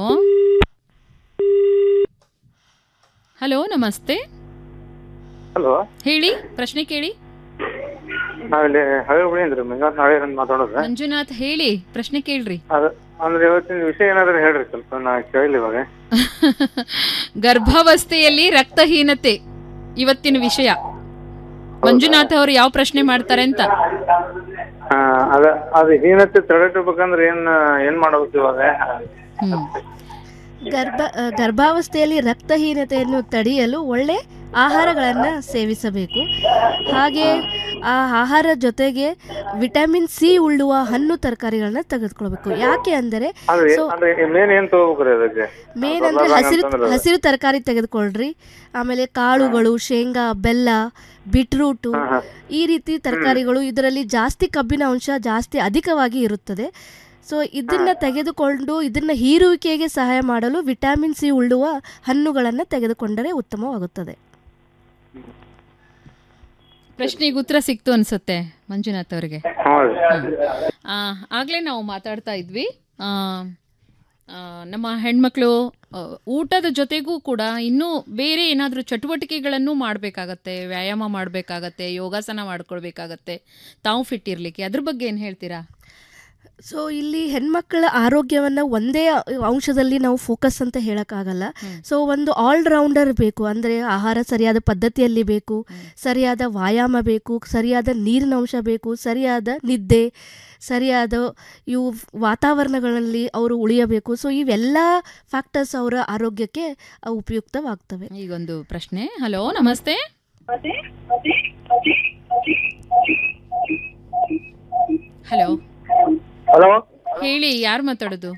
ಹಲೋ ನಮಸ್ತೆ ಹಲೋ ಹೇಳಿ ಪ್ರಶ್ನೆ ಕೇಳಿ ನಾವಿಲ್ಲಿ ಹಳೆ ಹುಬ್ಳಿಯಿಂದ ಮಂಗಾತ್ ನಾಳೆ ಅಂತ ಮಾತಾಡೋದು ಮಂಜುನಾಥ್ ಹೇಳಿ ಪ್ರಶ್ನೆ ಕೇಳ್ರಿ ಅದು ಅಂದ್ರೆ ಇವತ್ತಿನ ವಿಷಯ ಏನಾದ್ರು ಹೇಳ್ರಿ ಸ್ವಲ್ಪ ನಾ ಕೇಳಿಲ್ಲ ಇವಾಗ ಗರ್ಭಾವಸ್ಥೆಯಲ್ಲಿ ರಕ್ತಹೀನತೆ ಇವತ್ತಿನ ವಿಷಯ ಮಂಜುನಾಥ್ ಅವರು ಯಾವ ಪ್ರಶ್ನೆ ಮಾಡ್ತಾರೆ ಅಂತ ಆ, ಅದ ಅದು ಹೀನತೆ ತಡೆಗಟ್ಟಬೇಕಂದ್ರೆ ಏನ್ ಏನ್ ಮಾಡ್ಬೇಕು ಇವಾಗ ಗರ್ಭ ಆ, ಗರ್ಭಾವಸ್ಥೆಯಲ್ಲಿ ರಕ್ತಹೀನತೆಯನ್ನು ತಡೆಯಲು ಒಳ್ಳೆ ಆಹಾರಗಳನ್ನು ಸೇವಿಸಬೇಕು ಹಾಗೆ ಆ ಆಹಾರ ಜೊತೆಗೆ ವಿಟಮಿನ್ ಸಿ ಉಳ್ಳುವ ಹಣ್ಣು ತರಕಾರಿಗಳನ್ನ ತೆಗೆದುಕೊಳ್ಬೇಕು ಯಾಕೆ ಅಂದರೆ ಅಂದ್ರೆ ಸೊ ಅಂದ್ರೆ ಮೇನ್ ಏನ್ ತಗೋಬೇಕ್ರಿ ಅದಕ್ಕೆ ಮೇನ್ ಅಂದ್ರೆ ಹಸಿರು ಹಸಿರು ತರಕಾರಿ ತೆಗೆದುಕೊಳ್ರಿ ಆಮೇಲೆ ಕಾಳುಗಳು ಶೇಂಗಾ ಬೆಲ್ಲ ಬೀಟ್ರೂಟು ಈ ರೀತಿ ತರಕಾರಿಗಳು ಇದರಲ್ಲಿ ಜಾಸ್ತಿ ಕಬ್ಬಿನ ಅಂಶ ಜಾಸ್ತಿ ಅಧಿಕವಾಗಿ ಇರುತ್ತದೆ ಸೊ ಇದನ್ನ ತೆಗೆದುಕೊಂಡು ಇದನ್ನ ಹೀರುವಿಕೆಗೆ ಸಹಾಯ ಮಾಡಲು ವಿಟಮಿನ್ ಸಿ ಉಳ್ಳುವ ಹಣ್ಣುಗಳನ್ನು ತೆಗೆದುಕೊಂಡರೆ ಉತ್ತಮವಾಗುತ್ತದೆ ಪ್ರಶ್ನೆಗೆ ಉತ್ತರ ಸಿಕ್ತು ಅನ್ಸುತ್ತೆ ಮಂಜುನಾಥ್ ಅವರಿಗೆ ಆ, ಆಗ್ಲೇ ನಾವು ಮಾತಾಡ್ತಾ ಇದ್ವಿ ಆ, ಆ, ನಮ್ಮ ಹೆಣ್ಮಕ್ಳು ಆ, ಊಟದ ಜೊತೆಗೂ ಕೂಡ ಇನ್ನೂ ಬೇರೆ ಏನಾದರೂ ಚಟುವಟಿಕೆಗಳನ್ನು ಮಾಡಬೇಕಾಗತ್ತೆ ವ್ಯಾಯಾಮ ಮಾಡಬೇಕಾಗತ್ತೆ ಯೋಗಾಸನ ಮಾಡ್ಕೊಳ್ಬೇಕಾಗತ್ತೆ ತಾವು ಫಿಟ್ ಇರಲಿಕ್ಕೆ ಅದ್ರ ಬಗ್ಗೆ ಏನು ಹೇಳ್ತೀರಾ ಸೊ ಇಲ್ಲಿ ಹೆಣ್ಮಕ್ಕಳ ಆರೋಗ್ಯವನ್ನು ಒಂದೇ ಅಂಶದಲ್ಲಿ ನಾವು ಫೋಕಸ್ ಅಂತ ಹೇಳೋಕ್ಕಾಗಲ್ಲ ಸೊ ಒಂದು ಆಲ್ರೌಂಡರ್ ಬೇಕು ಅಂದರೆ ಆಹಾರ ಸರಿಯಾದ ಪದ್ಧತಿಯಲ್ಲಿ ಬೇಕು ಸರಿಯಾದ ವ್ಯಾಯಾಮ ಬೇಕು ಸರಿಯಾದ ನೀರಿನ ಅಂಶ ಬೇಕು ಸರಿಯಾದ ನಿದ್ದೆ ಸರಿಯಾದ ಇವು ವಾತಾವರಣಗಳಲ್ಲಿ ಅವರು ಉಳಿಯಬೇಕು ಸೊ ಇವೆಲ್ಲ ಫ್ಯಾಕ್ಟರ್ಸ್ ಅವರ ಆರೋಗ್ಯಕ್ಕೆ ಅವು ಉಪಯುಕ್ತವಾಗ್ತವೆ ಈಗೊಂದು ಪ್ರಶ್ನೆ ಹಲೋ ನಮಸ್ತೆ ಹಲೋ ಹಲೋ ಹೇಳಿ ಯಾರು ಮಾತಾಡೋದು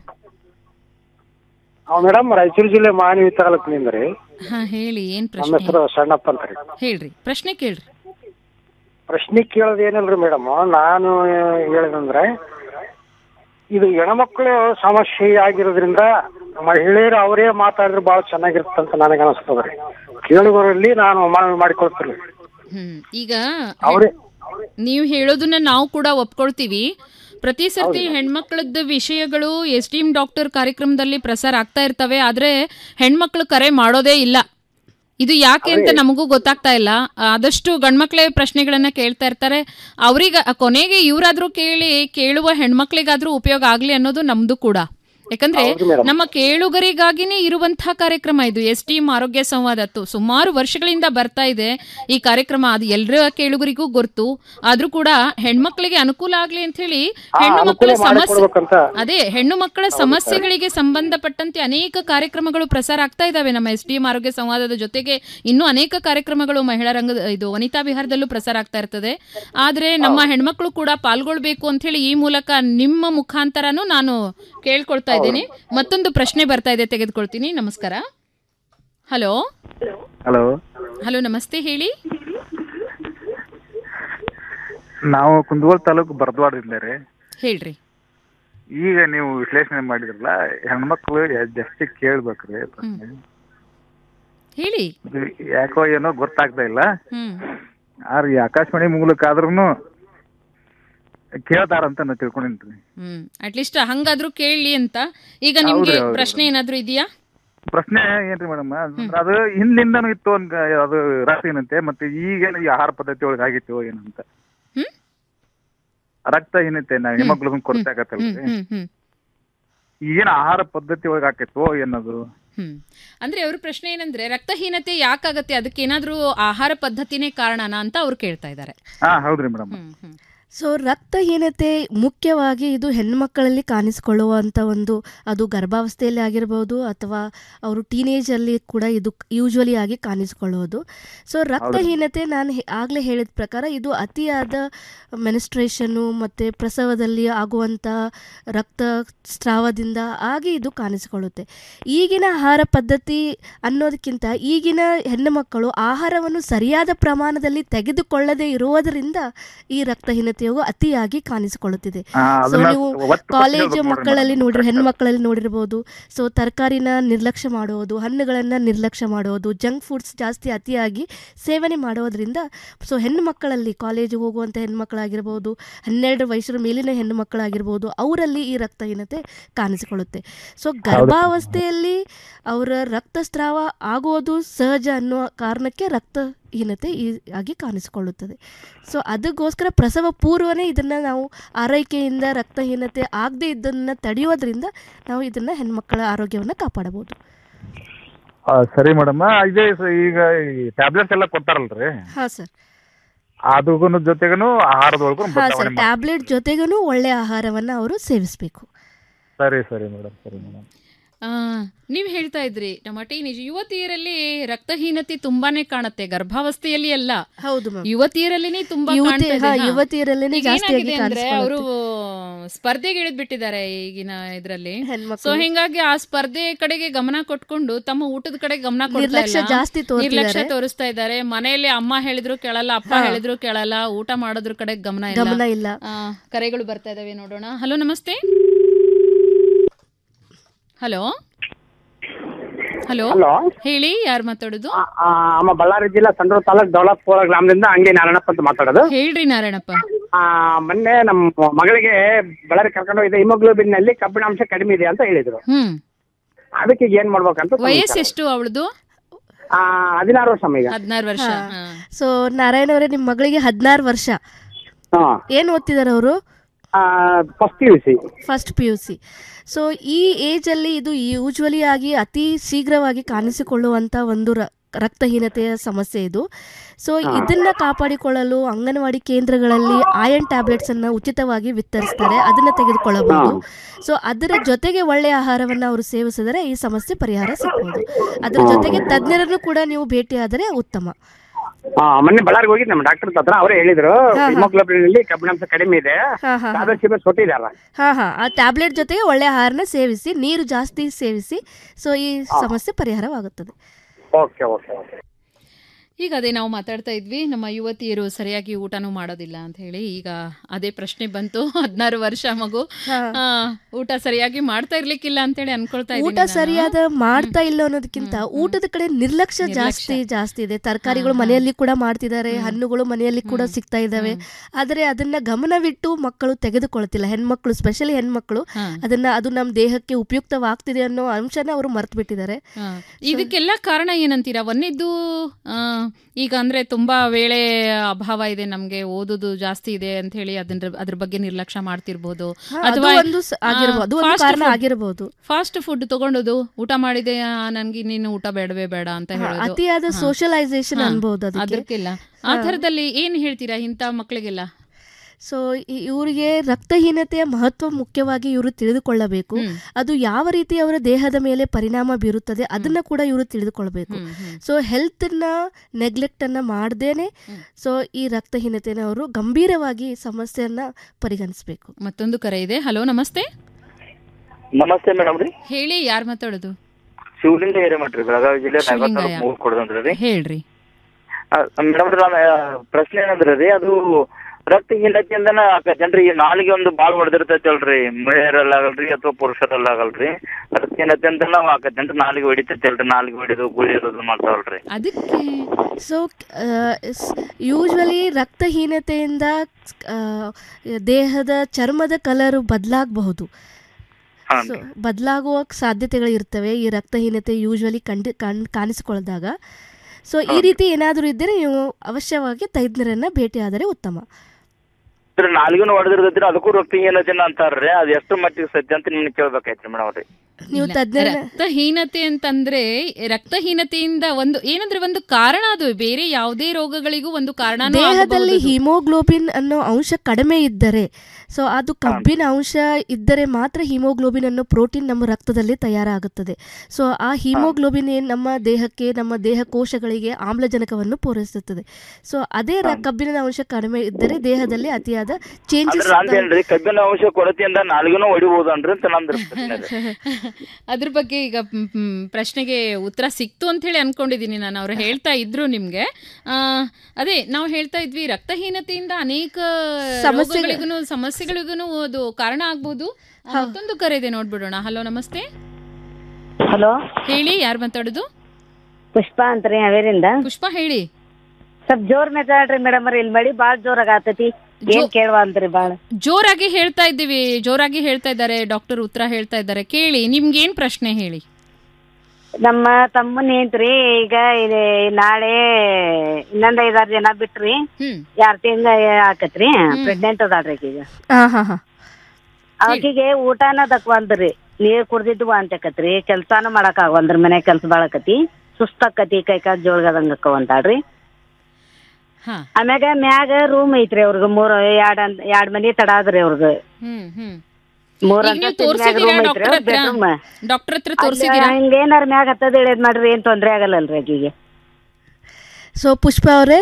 ಮೇಡಮ್ ರಾಯಚೂರು ಜಿಲ್ಲೆ ಮಾನವಿ ತಾಲೂಕಿನಿಂದ ರೀ ಹಾ ಹೇಳಿ ಏನ್ ನಮ್ಮ ಪ್ರಶ್ನೆ ಹೆಸರು ಸಣ್ಣಪ್ಪ ಅಂತ ರೀ ಹೇಳ್ರಿ ಪ್ರಶ್ನೆ ಕೇಳ್ರಿ ಪ್ರಶ್ನೆ ಕೇಳೋದು ಏನಿಲ್ರಿ ಮೇಡಮ್ ನಾನು ಹೇಳಿದಂದ್ರೆ ಇದು ಹೆಣ್ಮಕ್ಳು ಸಮಸ್ಯೆ ಆಗಿರೋದ್ರಿಂದ ಮಹಿಳೆಯರು ಅವರೇ ಮಾತಾಡಿದ್ರೆ ಬಹಳ ಚೆನ್ನಾಗಿರುತ್ತಂತ ನನಗೆ ಅನಿಸ್ತದ ಕೇಳುಗರಲ್ಲಿ ನಾನು ಮನವಿ ಮಾಡಿಕೊಳ್ತೀನಿ ಹ್ಮ್ ಈಗ ನೀವು ಹೇಳೋದನ್ನ ನಾವು ಕೂಡ ಒಪ್ಕೊಳ್ತೀವಿ ಪ್ರತಿ ಸರ್ತಿ ಹೆಣ್ಮಕ್ಳದ್ದು ವಿಷಯಗಳು ಎಸ್ ಡಿ ಎಂ ಡಾಕ್ಟರ್ ಕಾರ್ಯಕ್ರಮದಲ್ಲಿ ಪ್ರಸಾರ ಆಗ್ತಾ ಇರ್ತವೆ ಆದ್ರೆ ಹೆಣ್ಮಕ್ಳು ಕರೆ ಮಾಡೋದೇ ಇಲ್ಲ ಇದು ಯಾಕೆ ಅಂತ ನಮಗೂ ಗೊತ್ತಾಗ್ತಾ ಇಲ್ಲ ಆದಷ್ಟು ಗಂಡ್ಮಕ್ಳೇ ಪ್ರಶ್ನೆಗಳನ್ನ ಕೇಳ್ತಾ ಇರ್ತಾರೆ ಅವ್ರಿಗೆ ಕೊನೆಗೆ ಇವರಾದ್ರೂ ಕೇಳಿ ಕೇಳುವ ಹೆಣ್ಮಕ್ಳಿಗಾದ್ರೂ ಉಪಯೋಗ ಆಗ್ಲಿ ಅನ್ನೋದು ನಮ್ದು ಕೂಡ ಯಾಕಂದ್ರೆ ನಮ್ಮ ಕೇಳುಗರಿಗಾಗಿನೇ ಇರುವಂತಹ ಕಾರ್ಯಕ್ರಮ ಇದು ಎಸ್ ಟಿ ಆರೋಗ್ಯ ಸಂವಾದ ತು- ಸುಮಾರು ವರ್ಷಗಳಿಂದ ಬರ್ತಾ ಇದೆ ಈ ಕಾರ್ಯಕ್ರಮ ಅದು ಎಲ್ಲರ ಕೇಳುಗರಿಗೂ ಗೊತ್ತು ಆದ್ರೂ ಕೂಡ ಹೆಣ್ಮಕ್ಳಿಗೆ ಅನುಕೂಲ ಆಗ್ಲಿ ಅಂತ ಹೇಳಿ ಹೆಣ್ಣು ಮಕ್ಕಳ ಅನುಕೂಲ ಸಮಸ್ಯೆ ಮಾಡಿಕೊಡ್ಬೇಕಂತ. ಅದೇ ಹೆಣ್ಣು ಮಕ್ಕಳ ಸಮಸ್ಯೆಗಳಿಗೆ ಸಂಬಂಧಪಟ್ಟಂತೆ ಅನೇಕ ಕಾರ್ಯಕ್ರಮಗಳು ಪ್ರಸಾರ ಆಗ್ತಾ ಇದಾವೆ ನಮ್ಮ ಎಸ್ ಡಿ ಎಂ ಆರೋಗ್ಯ ಸಂವಾದದ ಜೊತೆಗೆ ಇನ್ನೂ ಅನೇಕ ಕಾರ್ಯಕ್ರಮಗಳು ಮಹಿಳಾ ರಂಗದ ಇದು ವನಿತಾ ವಿಹಾರದಲ್ಲೂ ಪ್ರಸಾರ ಆಗ್ತಾ ಇರ್ತದೆ ಆದ್ರೆ ನಮ್ಮ ಹೆಣ್ಮಕ್ಳು ಕೂಡ ಪಾಲ್ಗೊಳ್ಬೇಕು ಅಂತ ಹೇಳಿ ಈ ಮೂಲಕ ನಿಮ್ಮ ಮುಖಾಂತರನೂ ನಾನು ಕೇಳ್ಕೊಳ್ತಾ ಇದ್ದೀನಿ ಮತ್ತೊಂದು ಪ್ರಶ್ನೆ ಬರ್ತಾ ಇದೆ ತೆಗೆದುಕೊಳ್ತೀನಿ ನಮಸ್ಕಾರ ಹಲೋ ಹಲೋ ಹಲೋ ನಮಸ್ತೆ ಹೇಳಿ ನಾವು ಕುಂದಗೋಳ ತಾಲೂಕು ಬರದ್ವಾಡದಿಂದ ರೀ ಹೇಳ್ರಿ ಈಗ ನೀವು ವಿಶ್ಲೇಷಣೆ ಮಾಡಿದ್ರಲ್ಲ ಹೆಣ್ಮಕ್ಳು ಯಾ- ಜಾಸ್ತಿ ಕೇಳ್ಬೇಕ್ರಿ ಪ್ರಶ್ನೆ. ಹೇಳಿ ಇದು ಯಾಕೋ ಏನೋ ಗೊತ್ತಾಗ್ತಾ ಇಲ್ಲ ಹ್ಮ್ ಆದ್ರೆ ಈ ಆಕಾಶವಾಣಿ ಮೂಲಕ ಆದ್ರೂನು ಕೇಳ್ತಾರಂತ ನಾ ತಿಳ್ಕೊಂಡಿನ್ರಿ ಹ್ಮ್ ಅಟ್ಲೀಸ್ಟ್ ಹಂಗಾದ್ರೂ ಕೇಳಲಿ ಅಂತ ಈಗ ಹೌದ್ರಿ, ನಿಮ್ಗೆ ಹೌದ್ರಿ. ಪ್ರಶ್ನೆ ಏನಾದ್ರೂ ಇದೆಯಾ ಪ್ರಶ್ನೆ ಏನ್ರಿ ಮೇಡಮ್ ಅದು ಹಿಂದಿಂದನೂ ಇತ್ತು ಅನ್ಕ ಅದು ರಕ್ತಹೀನತೆ ಮತ್ತೆ ಈಗೇನು ಈ ಆಹಾರ ಪದ್ಧತಿ ಒಳಗೆ ಆಗಿತ್ತು ಏನಂತ ಹ್ಮ್? ರಕ್ತಹೀನತೆ ನಾ ಹಿಮೋಗ್ಲೋಬಿನ್ ಕೊರತೆ ಹ್ಮ್ ಆಗತ್ತಲ್ರಿ ಹ್ಮ್ ಹ್ಮ್ ಈಗೇನು ಆಹಾರ ಪದ್ಧತಿ ಒಳಗೆ ಆಕೈತೋ ಏನದು ಹ್ಮ್ ಅಂದ್ರೆ ಅವ್ರ ಪ್ರಶ್ನೆ ಏನಂದ್ರೆ ರಕ್ತಹೀನತೆ ಯಾಕಾಗತ್ತೆ ಅದಕ್ಕೆ ಏನಾದ್ರೂ ಆಹಾರ ಪದ್ಧತಿನೇ ಕಾರಣನಾ ಅಂತ ಅವ್ರು ಕೇಳ್ತಾ ಇದ್ದಾರೆ ಹಾ ಹೌದ್ರಿ ಮೇಡಮ್ ಸೊ ರಕ್ತಹೀನತೆ ಮುಖ್ಯವಾಗಿ ಇದು ಹೆಣ್ಮಕ್ಕಳಲ್ಲಿ ಕಾಣಿಸಿಕೊಳ್ಳುವಂಥ ಒಂದು ಅದು ಗರ್ಭಾವಸ್ಥೆಯಲ್ಲಿ ಆಗಿರ್ಬೋದು ಅಥವಾ ಅವರು ಟೀನೇಜಲ್ಲಿ ಕೂಡ ಇದು ಯೂಶ್ವಲಿ ಆಗಿ ಕಾಣಿಸಿಕೊಳ್ಳುವುದು ಸೊ ರಕ್ತಹೀನತೆ ನಾನು ಆಗಲೇ ಹೇಳಿದ ಪ್ರಕಾರ ಇದು ಅತಿಯಾದ ಮೆನಿಸ್ಟ್ರೇಷನ್ನು ಮತ್ತು ಪ್ರಸವದಲ್ಲಿ ಆಗುವಂಥ ರಕ್ತ ಸ್ರಾವದಿಂದ ಆಗಿ ಇದು ಕಾಣಿಸಿಕೊಳ್ಳುತ್ತೆ ಈಗಿನ ಆಹಾರ ಪದ್ಧತಿ ಅನ್ನೋದಕ್ಕಿಂತ ಈಗಿನ ಹೆಣ್ಣು ಮಕ್ಕಳು ಆಹಾರವನ್ನು ಸರಿಯಾದ ಪ್ರಮಾಣದಲ್ಲಿ ತೆಗೆದುಕೊಳ್ಳದೇ ಇರುವುದರಿಂದ ಈ ರಕ್ತಹೀನತೆಯು ಅತಿಯಾಗಿ ಕಾಣಿಸಿಕೊಳ್ಳುತ್ತಿದೆ ಹಾ, ಸೊ ಅದನ್ನ ನೀವು ಒತ್ತು ಕೊಟ್ಟು ಕಾಲೇಜ್ ಹೇಳ್ಬೇಕು ನೋಡ್ರಿ ಮಕ್ಕಳಲ್ಲಿ madam. ನೋಡಿರಿ Correct. ಹೆಣ್ಣು ಮಕ್ಕಳಲ್ಲಿ ನೋಡಿರ್ಬೋದು ಸೊ ತರಕಾರಿನ ನಿರ್ಲಕ್ಷ್ಯ ಮಾಡುವುದು ಹಣ್ಣುಗಳನ್ನು ನಿರ್ಲಕ್ಷ್ಯ ಮಾಡುವುದು ಜಂಕ್ ಫುಡ್ಸ್ ಜಾಸ್ತಿ ಅತಿಯಾಗಿ ಸೇವನೆ ಮಾಡೋದ್ರಿಂದ ಸೊ ಹೆಣ್ಣು ಮಕ್ಕಳಲ್ಲಿ ಕಾಲೇಜಿಗೆ ಹೋಗುವಂಥ ಹೆಣ್ಮಕ್ಳಾಗಿರ್ಬೋದು ಹನ್ನೆರಡು ವಯಸ್ಸರ ಮೇಲಿನ ಹೆಣ್ಣು ಮಕ್ಕಳಾಗಿರ್ಬೋದು ಅವರಲ್ಲಿ ಈ ರಕ್ತಹೀನತೆ ಕಾಣಿಸಿಕೊಳ್ಳುತ್ತೆ ಸೊ ಗರ್ಭಾವಸ್ಥೆಯಲ್ಲಿ ಅವರ ರಕ್ತಸ್ರಾವ ಆಗೋದು ಸಹಜ ಅನ್ನೋ ಕಾರಣಕ್ಕೆ ರಕ್ತಹೀನತೆ ಈ ಆಗಿ ಕಾಣಿಸಿಕೊಳ್ಳುತ್ತದೆ ಸೊ ಅದಕ್ಕೋಸ್ಕರ ಪ್ರಸವ ಪೂರ್ವನೇ ಇದನ್ನು ನಾವು ಆರೈಕೆಯಿಂದ ರಕ್ತಹೀನತೆ ಆಗದೇ ಇದ್ದನ್ನು ತಡೆಯೋದ್ರಿಂದ ನಾವು ಇದನ್ನು ಹೆಣ್ಮಕ್ಕಳ ಆರೋಗ್ಯವನ್ನು ಕಾಪಾಡಬಹುದು ಆ, ಸರಿ ಮೇಡಮ್ ಇದೇ ಸ- ಈಗ ಟ್ಯಾಬ್ಲೆಟ್ಸ್ ಎಲ್ಲ ಕೊಡ್ತಾರಲ್ರಿ ಹಾಂ ಸರ್ ಅದ್ರ ಜೊತೆಗನು ಆಹಾರದೊಳಗೂ ಹಾಂ ಬದಲಾವಣೆ ಸರ್ ಮಾಡಿ ಟ್ಯಾಬ್ಲೆಟ್ ಜೊತೆಗೂ ಒಳ್ಳೆಯ ಆಹಾರವನ್ನು ಅವರು ಸೇವಿಸಬೇಕು ಸರಿ ಸರಿ ಮೇಡಮ್ ಸರಿ ಮೇಡಮ್ ನೀವು ಹೇಳ್ತಾ ಇದ್ರಿ ನಮ್ಮ ಟೀನೇಜ್ ಯುವತಿಯರಲ್ಲಿ ರಕ್ತಹೀನತೆ ತುಂಬಾನೇ ಕಾಣುತ್ತೆ ಗರ್ಭಾವಸ್ಥೆಯಲ್ಲಿ ಅಲ್ಲ ಹೌದು ಯುವತಿಯರಲ್ಲಿನೇ ತುಂಬಾ ಯುವತಿ- ಕಾಣ್ತಾ ಇದೆ, ಹಾ, ಹಾ. ಯುವತಿಯರಲ್ಲಿನೇ ಈಗ ಜಾಸ್ತಿಯಾಗಿ ಏನಾಗಿದೆ ಅಂದ್ರೆ ಅವರು ಕಾಣಿಸ್ಕೊಳ್ಳುತ್ತೆ. ಸ್ಪರ್ಧೆಗೆ ಇಳಿದ್ಬಿಟ್ಟಿದ್ದಾರೆ ಈಗಿನ ಇದ್ರಲ್ಲಿ ಹೆಣ್ಮಕ್ಳು. ಸೊ ಹಿಂಗಾಗಿ ಆ ಸ್ಪರ್ಧೆ ಕಡೆಗೆ ಗಮನ ಕೊಟ್ಕೊಂಡು ತಮ್ಮ ಊಟದ ಕಡೆ ಗಮನ ಕೊಡ್ತಾ ನಿರ್ಲಕ್ಷ್ಯ ಇಲ್ಲ. ಜಾಸ್ತಿ ತೋರ್ತಿದ್ದಾರೆ. ನಿರ್ಲಕ್ಷ್ಯ ತೋರಿಸ್ತಾ ಇದ್ದಾರೆ ಮನೆಯಲ್ಲಿ ಅಮ್ಮ ಹೇಳಿದ್ರು ಕೇಳಲ್ಲ ಅಪ್ಪ ಹಾ. ಹೇಳಿದ್ರು ಕೇಳಲ್ಲ ಊಟ ಮಾಡೋದ್ರ ಕಡೆ ಗಮನ ಗಮನ ಇಲ್ಲ. ಆ, ಕರೆಗಳು ಬರ್ತಾ ಇದಾವೆ ನೋಡೋಣ ಹಲೋ ನಮಸ್ತೆ ಹಲೋ ಹಲೋ ಹಲೋ ಹೇಳಿ ಯಾರು ಮಾತಾಡೋದು ಆ, ನಮ್ಮ ಬಳ್ಳಾರಿ ಜಿಲ್ಲಾ ಸಂಡೂರು ತಾಲೂಕ್ ದೌಲತ್ಪುರ ಗ್ರಾಮದಿಂದ ಹಂಗೆ ನಾರಾಯಣಪ್ಪ ಅಂತ ಮಾತಾಡೋದು ಹೇಳ್ರಿ ನಾರಾಯಣಪ್ಪ ಆ, ಮೊನ್ನೆ ನಮ್ಮ ಮಗಳಿಗೆ ಬಳ್ಳಾರಿ ಕರ್ಕೊಂಡು ಹೋಗಿದ್ದೆ ಹಿಮೋಗ್ಲೋಬಿನ್ ನಲ್ಲಿ ಕಬ್ಬಿಣಾಂಶ ಕಡಿಮೆ ಇದೆ ಅಂತ ಹೇಳಿದ್ರು ಹ್ಮ್ ಅದಕ್ಕೆ ಈಗ ಏನ್ ಮಾಡ್ಬೇಕಂತ ತಮ್ಮ ವಿಚಾರ. ವಯಸ್ಸೆಷ್ಟು ಅವಳದು ಆ, ಹದಿನಾರು ವರ್ಷ ಅಮ್ಮ ಈಗ ಹದಿನಾರು ವರ್ಷ ಹಾ. ಸೊ ನಾರಾಯಣ ಅವರೇ ನಿಮ್ಮ ಮಗಳಿಗೆ ಹದಿನಾರು ವರ್ಷ ಹಾ ಏನು ಓದ್ತಿದ್ದಾರೆ ಅವರು first U C first P U C so ಈ ಏಜಲ್ಲಿ ಇದು ಯೂಶ್ವಲಿ ಆಗಿ ಅತಿ ಶೀಘ್ರವಾಗಿ ಕಾಣಿಸಿಕೊಳ್ಳುವಂಥ ಒಂದು ರ- ರಕ್ತಹೀನತೆಯ ಸಮಸ್ಯೆ ಇದು ಸೊ ಇದನ್ನ ಕಾಪಾಡಿಕೊಳ್ಳಲು ಅಂಗನವಾಡಿ ಕೇಂದ್ರಗಳಲ್ಲಿ ಆಯನ್ ಟ್ಯಾಬ್ಲೆಟ್ಸ್ ಅನ್ನ ಉಚಿತವಾಗಿ ವಿತರಿಸ್ತಾರೆ ಅದನ್ನ ತೆಗೆದುಕೊಳ್ಳಬಹುದು ಸೊ ಅದರ ಜೊತೆಗೆ ಒಳ್ಳೆಯ ಆಹಾರವನ್ನು ಅವರು ಸೇವಿಸಿದರೆ ಈ ಸಮಸ್ಯೆ ಪರಿಹಾರ ಸಿಗ್ಬೋದು ಅದರ ಜೊತೆಗೆ ತಜ್ಞರನ್ನು ಕೂಡ ನೀವು ಭೇಟಿಯಾದರೆ ಉತ್ತಮ ಹಾ ಮೊನ್ನೆ ಬಳ್ಳಾರಿಗೆ ಹೋಗಿದ್ದೆ ನಮ್ಮ ಡಾಕ್ಟರ್ ಹತ್ರ ಅವರೇ ಹೇಳಿದ್ರು ಹಾ, ಹಾ. ಹಿಮೋಗ್ಲೋಬಿನ್ ನಲ್ಲಿ ಕಬ್ಬಿಣಾಂಶ ಕಡಿಮೆ ಇದೆ ಹಾ, ಹಾ, ಹಾ. ಟ್ಯಾಬ್ಲೆಟ್ ಸಿಬಸ್ ಕೊಟ್ಟಿದ್ದಾರೆ ಹಾ ಹಾ ಆ ಟ್ಯಾಬ್ಲೆಟ್ ಜೊತೆಗೆ ಒಳ್ಳೆಯ ಆಹಾರನ ಸೇವಿಸಿ ನೀರು ಜಾಸ್ತಿ ಸೇವಿಸಿ ಸೊ ಈ ಸಮಸ್ಯೆ ಪರಿಹಾರವಾಗುತ್ತದೆ ಓಕೆ ಓಕೆ ಓಕೆ ಈಗ ಅದೇ ನಾವು ಮಾತಾಡ್ತಾ ಇದ್ವಿ ನಮ್ಮ ಯುವತಿಯರು ಸರಿಯಾಗಿ ಊಟನೂ ಮಾಡೋದಿಲ್ಲ ಅಂತ ಹೇಳಿ ಈಗ ಅದೇ ಪ್ರಶ್ನೆ ಬಂತು ಹದಿನಾರು ವರ್ಷ ಮಗು ಆ, ಊಟ ಸರಿಯಾಗಿ ಮಾಡ್ತಾ ಇರ್ಲಿಕ್ಕಿಲ್ಲ ಅಂತ ಹೇಳಿ ಅನ್ಕೊಳ್ತಾ ಊಟ ಇದ್ದೀನಿ ಸರಿಯಾದ ಮಾಡ್ತಾ ಇಲ್ಲ ಅನ್ನೋದಕ್ಕಿಂತ ಊಟದ ಕಡೆ ನಿರ್ಲಕ್ಷ್ಯ ಜಾಸ್ತಿ ಜಾಸ್ತಿ ಇದೆ ತರಕಾರಿಗಳು ಮನೆಯಲ್ಲಿ ಕೂಡ ಮಾಡ್ತಿದ್ದಾರೆ ಹಣ್ಣುಗಳು ಮನೆಯಲ್ಲಿ ಕೂಡ ಸಿಗ್ತಾ ಇದ್ದಾವೆ ಆದರೆ ಅದನ್ನ ಗಮನವಿಟ್ಟು ಮಕ್ಕಳು ತೆಗೆದುಕೊಳ್ತಿಲ್ಲ ಹೆಣ್ಮಕ್ಳು ಸ್ಪೆಷಲಿ ಹೆಣ್ಮಕ್ಳು ಅದನ್ನ ಅದು ನಮ್ಮ ದೇಹಕ್ಕೆ ಉಪಯುಕ್ತವಾಗ್ತಿದೆ ಅನ್ನೋ ಅಂಶನ ಅವರು ಮರ್ತು ಬಿಟ್ಟಿದ್ದಾರೆ ಹಾ. ಇದಕ್ಕೆಲ್ಲ ಕಾರಣ ಏನಂತೀರಾ ಒಂದಿದ್ದು ಆ, ಈಗ ಅಂದ್ರೆ ತುಂಬಾ ವೇಳೆ ಅಭಾವ ಇದೆ ನಮ್ಗೆ ಓದೋದು ಜಾಸ್ತಿ ಇದೆ ಅಂತ ಹೇಳಿ ಅದನ್ನ ಅದ್ರ ಬಗ್ಗೆ ನಿರ್ಲಕ್ಷ್ಯ ಮಾಡ್ತಿರ್ಬೋದು ಹಾ, ಅದು ಒಂದು ಸ- ಆಗಿರ್ಬೋದು. ಅದು ಒಂದು ಕಾರಣ ಆಗಿರ್ಬೋದು. ಫಾಸ್ಟ್ ಫುಡ್ ತಗೊಂಡೋದು ಊಟ ಮಾಡಿದೆ ಆ, ನನ್ಗೆ ನೀನು ಊಟ ಬೇಡವೇ ಬೇಡ ಅಂತ ಹಾ, ಹೇಳೋದು ಅತಿಯಾದ ಹಾ. socialization ಹಾ, ಅನ್ಬೋದು ಅದಕ್ಕೆ. ಅದಕ್ಕೆಲ್ಲ ಆ ಹಾ. ಥರದಲ್ಲಿ ಏನ್ ಹೇಳ್ತೀರಾ ಇಂಥ ಮಕ್ಕಳಿಗೆಲ್ಲ ಸೊ ಇವರಿಗೆ ರಕ್ತಹೀನತೆಯ ಮಹತ್ವ ಮುಖ್ಯವಾಗಿ ಇವರು ತಿಳಿದುಕೊಳ್ಳಬೇಕು ಅದು ಯಾವ ರೀತಿ ಅವರ ದೇಹದ ಮೇಲೆ ಪರಿಣಾಮ ಬೀರುತ್ತದೆ ಅದನ್ನ ಕೂಡ ಇವರು ತಿಳಿದುಕೊಳ್ಬೇಕು ಸೊ ಹೆಲ್ತ್ನ ನೆಗ್ಲೆಕ್ಟ್ ಅನ್ನ ಮಾಡ್ದೇನೆ ಸೊ ಈ ರಕ್ತಹೀನತೆನ ಅವರು ಗಂಭೀರವಾಗಿ ಸಮಸ್ಯೆಯನ್ನ ಪರಿಗಣಿಸಬೇಕು ಮತ್ತೊಂದು ಕರೆ ಇದೆ ಹಲೋ ನಮಸ್ತೆ ನಮಸ್ತೆ ಮೇಡಮ್ ರೀ ಹೇಳಿ ಯಾರು ಮಾತಾಡೋದು ಶಿವಲಿಂಗ ಹಿರೇಮಠ ರೀ ಬೆಳಗಾವಿ ಜಿಲ್ಲೆ ಶಿವಲಿಂಗಯ್ಯ. ನಾಗಪುರ ಮೂರು ಕೊಡೋದಂದ್ರಿ ರೀ ಹೇಳ್ರಿ ಮೇಡಮ್ ರೀ ನಾನು ಪ್ರಶ್ನೆ ಏನಂದ್ರೆ ರೀ ಅದು ರಕ್ತಹೀನತೆಯಿಂದನ ಜನರಿ ನಾಲಿಗೆ ಒಂದು ಬಾಳ್ ಹೊಡೆದಿರ್ತೈತಲ್ರಿ ಮಹಿಳೆಯರಲ್ಲಾಗಲ್ರಿ ಅಥವಾ ಪುರುಷರಲ್ಲಾಗಲ್ರಿ ರಕ್ತಹೀನತೆಯಿಂದ ನಾವು ಜನರ ನಾಲಿಗೆ ಹೊಡಿತೈತಲ್ರಿ ನಾಲಿಗೆ ಹೊಡಿದು ಗುಳಿ ಇರೋದು ಮಾಡ್ತಾವಲ್ರಿ ಅದಕ್ಕೆ ಸೊ ಯೂಶ್ವಲಿ ರಕ್ತಹೀನತೆಯಿಂದ ಆ, ದೇಹದ ಚರ್ಮದ ಕಲರ್ ಬದಲಾಗಬಹುದು ಸೊ ಬದಲಾಗುವ ಸಾಧ್ಯತೆಗಳು ಇರ್ತವೆ ಈ ರಕ್ತಹೀನತೆ ಯೂಶ್ವಲಿ ಕಂಡು ಕಣ್ ಕಾಣಿಸಿಕೊಳ್ಳದಾಗ ಸೊ ಈ ರೀತಿ ಏನಾದರೂ ಇದ್ದರೆ ನೀವು ಅವಶ್ಯವಾಗಿ ತಜ್ಞರನ್ನ ಭೇಟಿಯಾದರೆ ಉತ್ತಮ ಅಂದ್ರೆ ನಾಲಿಗೆನೂ ಹೊಡೆದಿರ್ತೈತ್ರಿ ಅದಕ್ಕೂ ರಕ್ತಹೀನತೆನ ಅಂತಾರ್ರಿ ಅದು ಎಷ್ಟು ಮಟ್ಟಿಗೆ ಸತ್ಯ ಅಂತ ನಿಮ್ಗೆ ಕೇಳ್ಬೇಕಾಯ್ತ್ರಿ ಮೇಡಮ್ ಅವ್ರಿ ನೀವು ಇಲ್ಲ, ತಜ್ಞರ ರಕ್ತಹೀನತೆ ಅಂತಂದ್ರೆ ರಕ್ತಹೀನತೆಯಿಂದ ಒಂದು ಏನಂದ್ರೆ ಒಂದು ಕಾರಣ ಅದು ಬೇರೆ ಯಾವುದೇ ರೋಗಗಳಿಗೂ ಒಂದು ಕಾರಣ ದೇಹದಲ್ಲಿ ಹಿಮೋಗ್ಲೋಬಿನ್ ಅನ್ನೋ ಅಂಶ ಕಡಿಮೆ ಇದ್ದರೆ ಸೊ ಅದು ಕಬ್ಬಿನ ಅಂಶ ಇದ್ದರೆ ಮಾತ್ರ ಹಿಮೋಗ್ಲೋಬಿನ್ ಅನ್ನೋ ಪ್ರೋಟೀನ್ ನಮ್ಮ ರಕ್ತದಲ್ಲಿ ತಯಾರಾಗುತ್ತದೆ ಸೊ ಆ ಹಿಮೋಗ್ಲೋಬಿನ್ ಏನ್ ನಮ್ಮ ದೇಹಕ್ಕೆ ನಮ್ಮ ದೇಹ ಕೋಶಗಳಿಗೆ ಆಮ್ಲಜನಕವನ್ನು ಪೂರೈಸುತ್ತದೆ ಸೊ ಅದೇ ರ- ಕಬ್ಬಿಣದ ಅಂಶ ಕಡಿಮೆ ಇದ್ದರೆ ದೇಹದಲ್ಲಿ ಅತಿಯಾದ ಚೇಂಜಸ್ ಅಂದ್ರೆ ಅಂತೇನ್ರಿ ಕಬ್ಬಿನ ಅಂಶ ಕೊರತೆಯಿಂದ ನಾಲಿಗೆನೂ ಹೊಡಿಬಹುದನ್ರಿ ಅಂತ ನಂದ್ರ ಪ್ರಶ್ನೆ ರೀ. ಅದ್ರ ಬಗ್ಗೆ ಈಗ ಮ್, ಮ್, ಪ್ರಶ್ನೆಗೆ ಉತ್ತರ ಸಿಕ್ತು ಅಂತ ಹೇಳಿ ಅನ್ಕೊಂಡಿದೀನಿ ನಾನು ಅವ್ರು ಹೇಳ್ತಾ ಇದ್ರು ನಿಮ್ಗೆ ಆ, ಅದೇ ನಾವು ಹೇಳ್ತಾ ಇದ್ವಿ ರಕ್ತಹೀನತೆಯಿಂದ ಅನೇಕ ಸಮಸ್ಯೆಗಳು- ರೋಗಗಳಿಗೂ ಸಮಸ್ಯೆಗಳಿಗೂ ಅದು ಕಾರಣ ಆಗ್ಬೋದು ಆ, ಮತ್ತೊಂದು ಕರೆ ಇದೆ ನೋಡ್ಬಿಡೋಣ ಹಲೋ ನಮಸ್ತೆ ಹಲೋ ಹೇಳಿ ಯಾರು ಮಾತಾಡೋದು ಪುಷ್ಪ ಅಂತ ರೀ ಹಾವೇರಿಂದ ಪುಷ್ಪ ಹೇಳಿ ಸ್ವಲ್ಪ ಜೋರ್ ಮಾತಾಡ್ರಿ ಮೇಡಮ್ ಇಲ್ಲಿ ಮಳಿ ಬಾಳ್ ಜೋರಾಗ ಆತತಿ ಏನ್ ಕೇಳುವ ಅಂತ್ರಿ ಬಾಳ ಜೋರಾಗಿ ಹೇಳ್ತಾ ಇದ್ದೀವಿ ಜೋರಾಗಿ ಹೇಳ್ತಾ ಇದ್ದಾರೆ ಡಾಕ್ಟರ್ ಉತ್ತರ ಹೇಳ್ತಾ ಇದ್ದಾರೆ ಕೇಳಿ ನಿಮ್ಗೆ ಏನ್ ಪ್ರಶ್ನೆ ಹೇಳಿ ನಮ್ಮ ತಮ್ಮನ್ ಏನ್ತ್ರಿ ಈಗ ಇದೆ ನಾಳೆ ಇನ್ನೊಂದ್ ಐದಾರು ಜನ ಬಿಟ್ರಿ ಎರಡ್ ತಿಂಗಳ ಆಕತ್ರಿ ಪ್ರೆಗ್ನೆಂಟ್ ಅದಾಳ್ರಿ ಈಗ ಹಾ ಹಾ ಹಾ ಆಕಿಗೆ ಊಟನ ದಕ್ವಂದ್ರಿ ನೀರ್ ಕುಡ್ದಿದ್ದು ಅಂತಕತ್ರಿ ಕೆಲ್ಸಾನು ಮಾಡಕ್ ಆಗವಂದ್ರಿ ಮನೆ ಕೆಲ್ಸ ಬಾಳಕತಿ ಸುಸ್ತಾಕತಿ ಕೈ ಕಾಲ್ ಜೋಳ್ಗದಂಗ ಅಕ್ಕವಂತಾಳ್ರಿ ಆಮ್ಯಾಗ ಮ್ಯಾಗ ರೂಮ್ ಐತ್ರಿ ಅವ್ರಿಗೆ ಮೂರ್ ಎರಡ್ ಅಂತ ಎರಡ್ ಮನಿ ತಡಾದ್ರಿ ಅವ್ರದ್ದು ಹ್ಮ್ ಹ್ಮ್ ಮೂರ್ ಈಗ ನೀವು ಅಂತಸ್ತಿನ ಮ್ಯಾಗ ತೋರ್ಸಿದೀರಾ room ಐತ್ರಿ ಡಾಕ್ಟರ್ ಹತ್ರ ಬೆಡ್ರೂಮ್ ಡಾಕ್ಟರ್ ಹತ್ರ ತೋರ್ಸಿದೀರಾ ಹಿಂಗೇನಾರ ಮ್ಯಾಗ ಹತ್ತದ ಇಳಿದ್ ಮಾಡ್ರಿ ಏನ್ ತೊಂದ್ರೆ ಆಗಲ್ಲಲ್ರಿ ಆಕಿಗೆ ಸೊ ಪುಷ್ಪ ಅವರೇ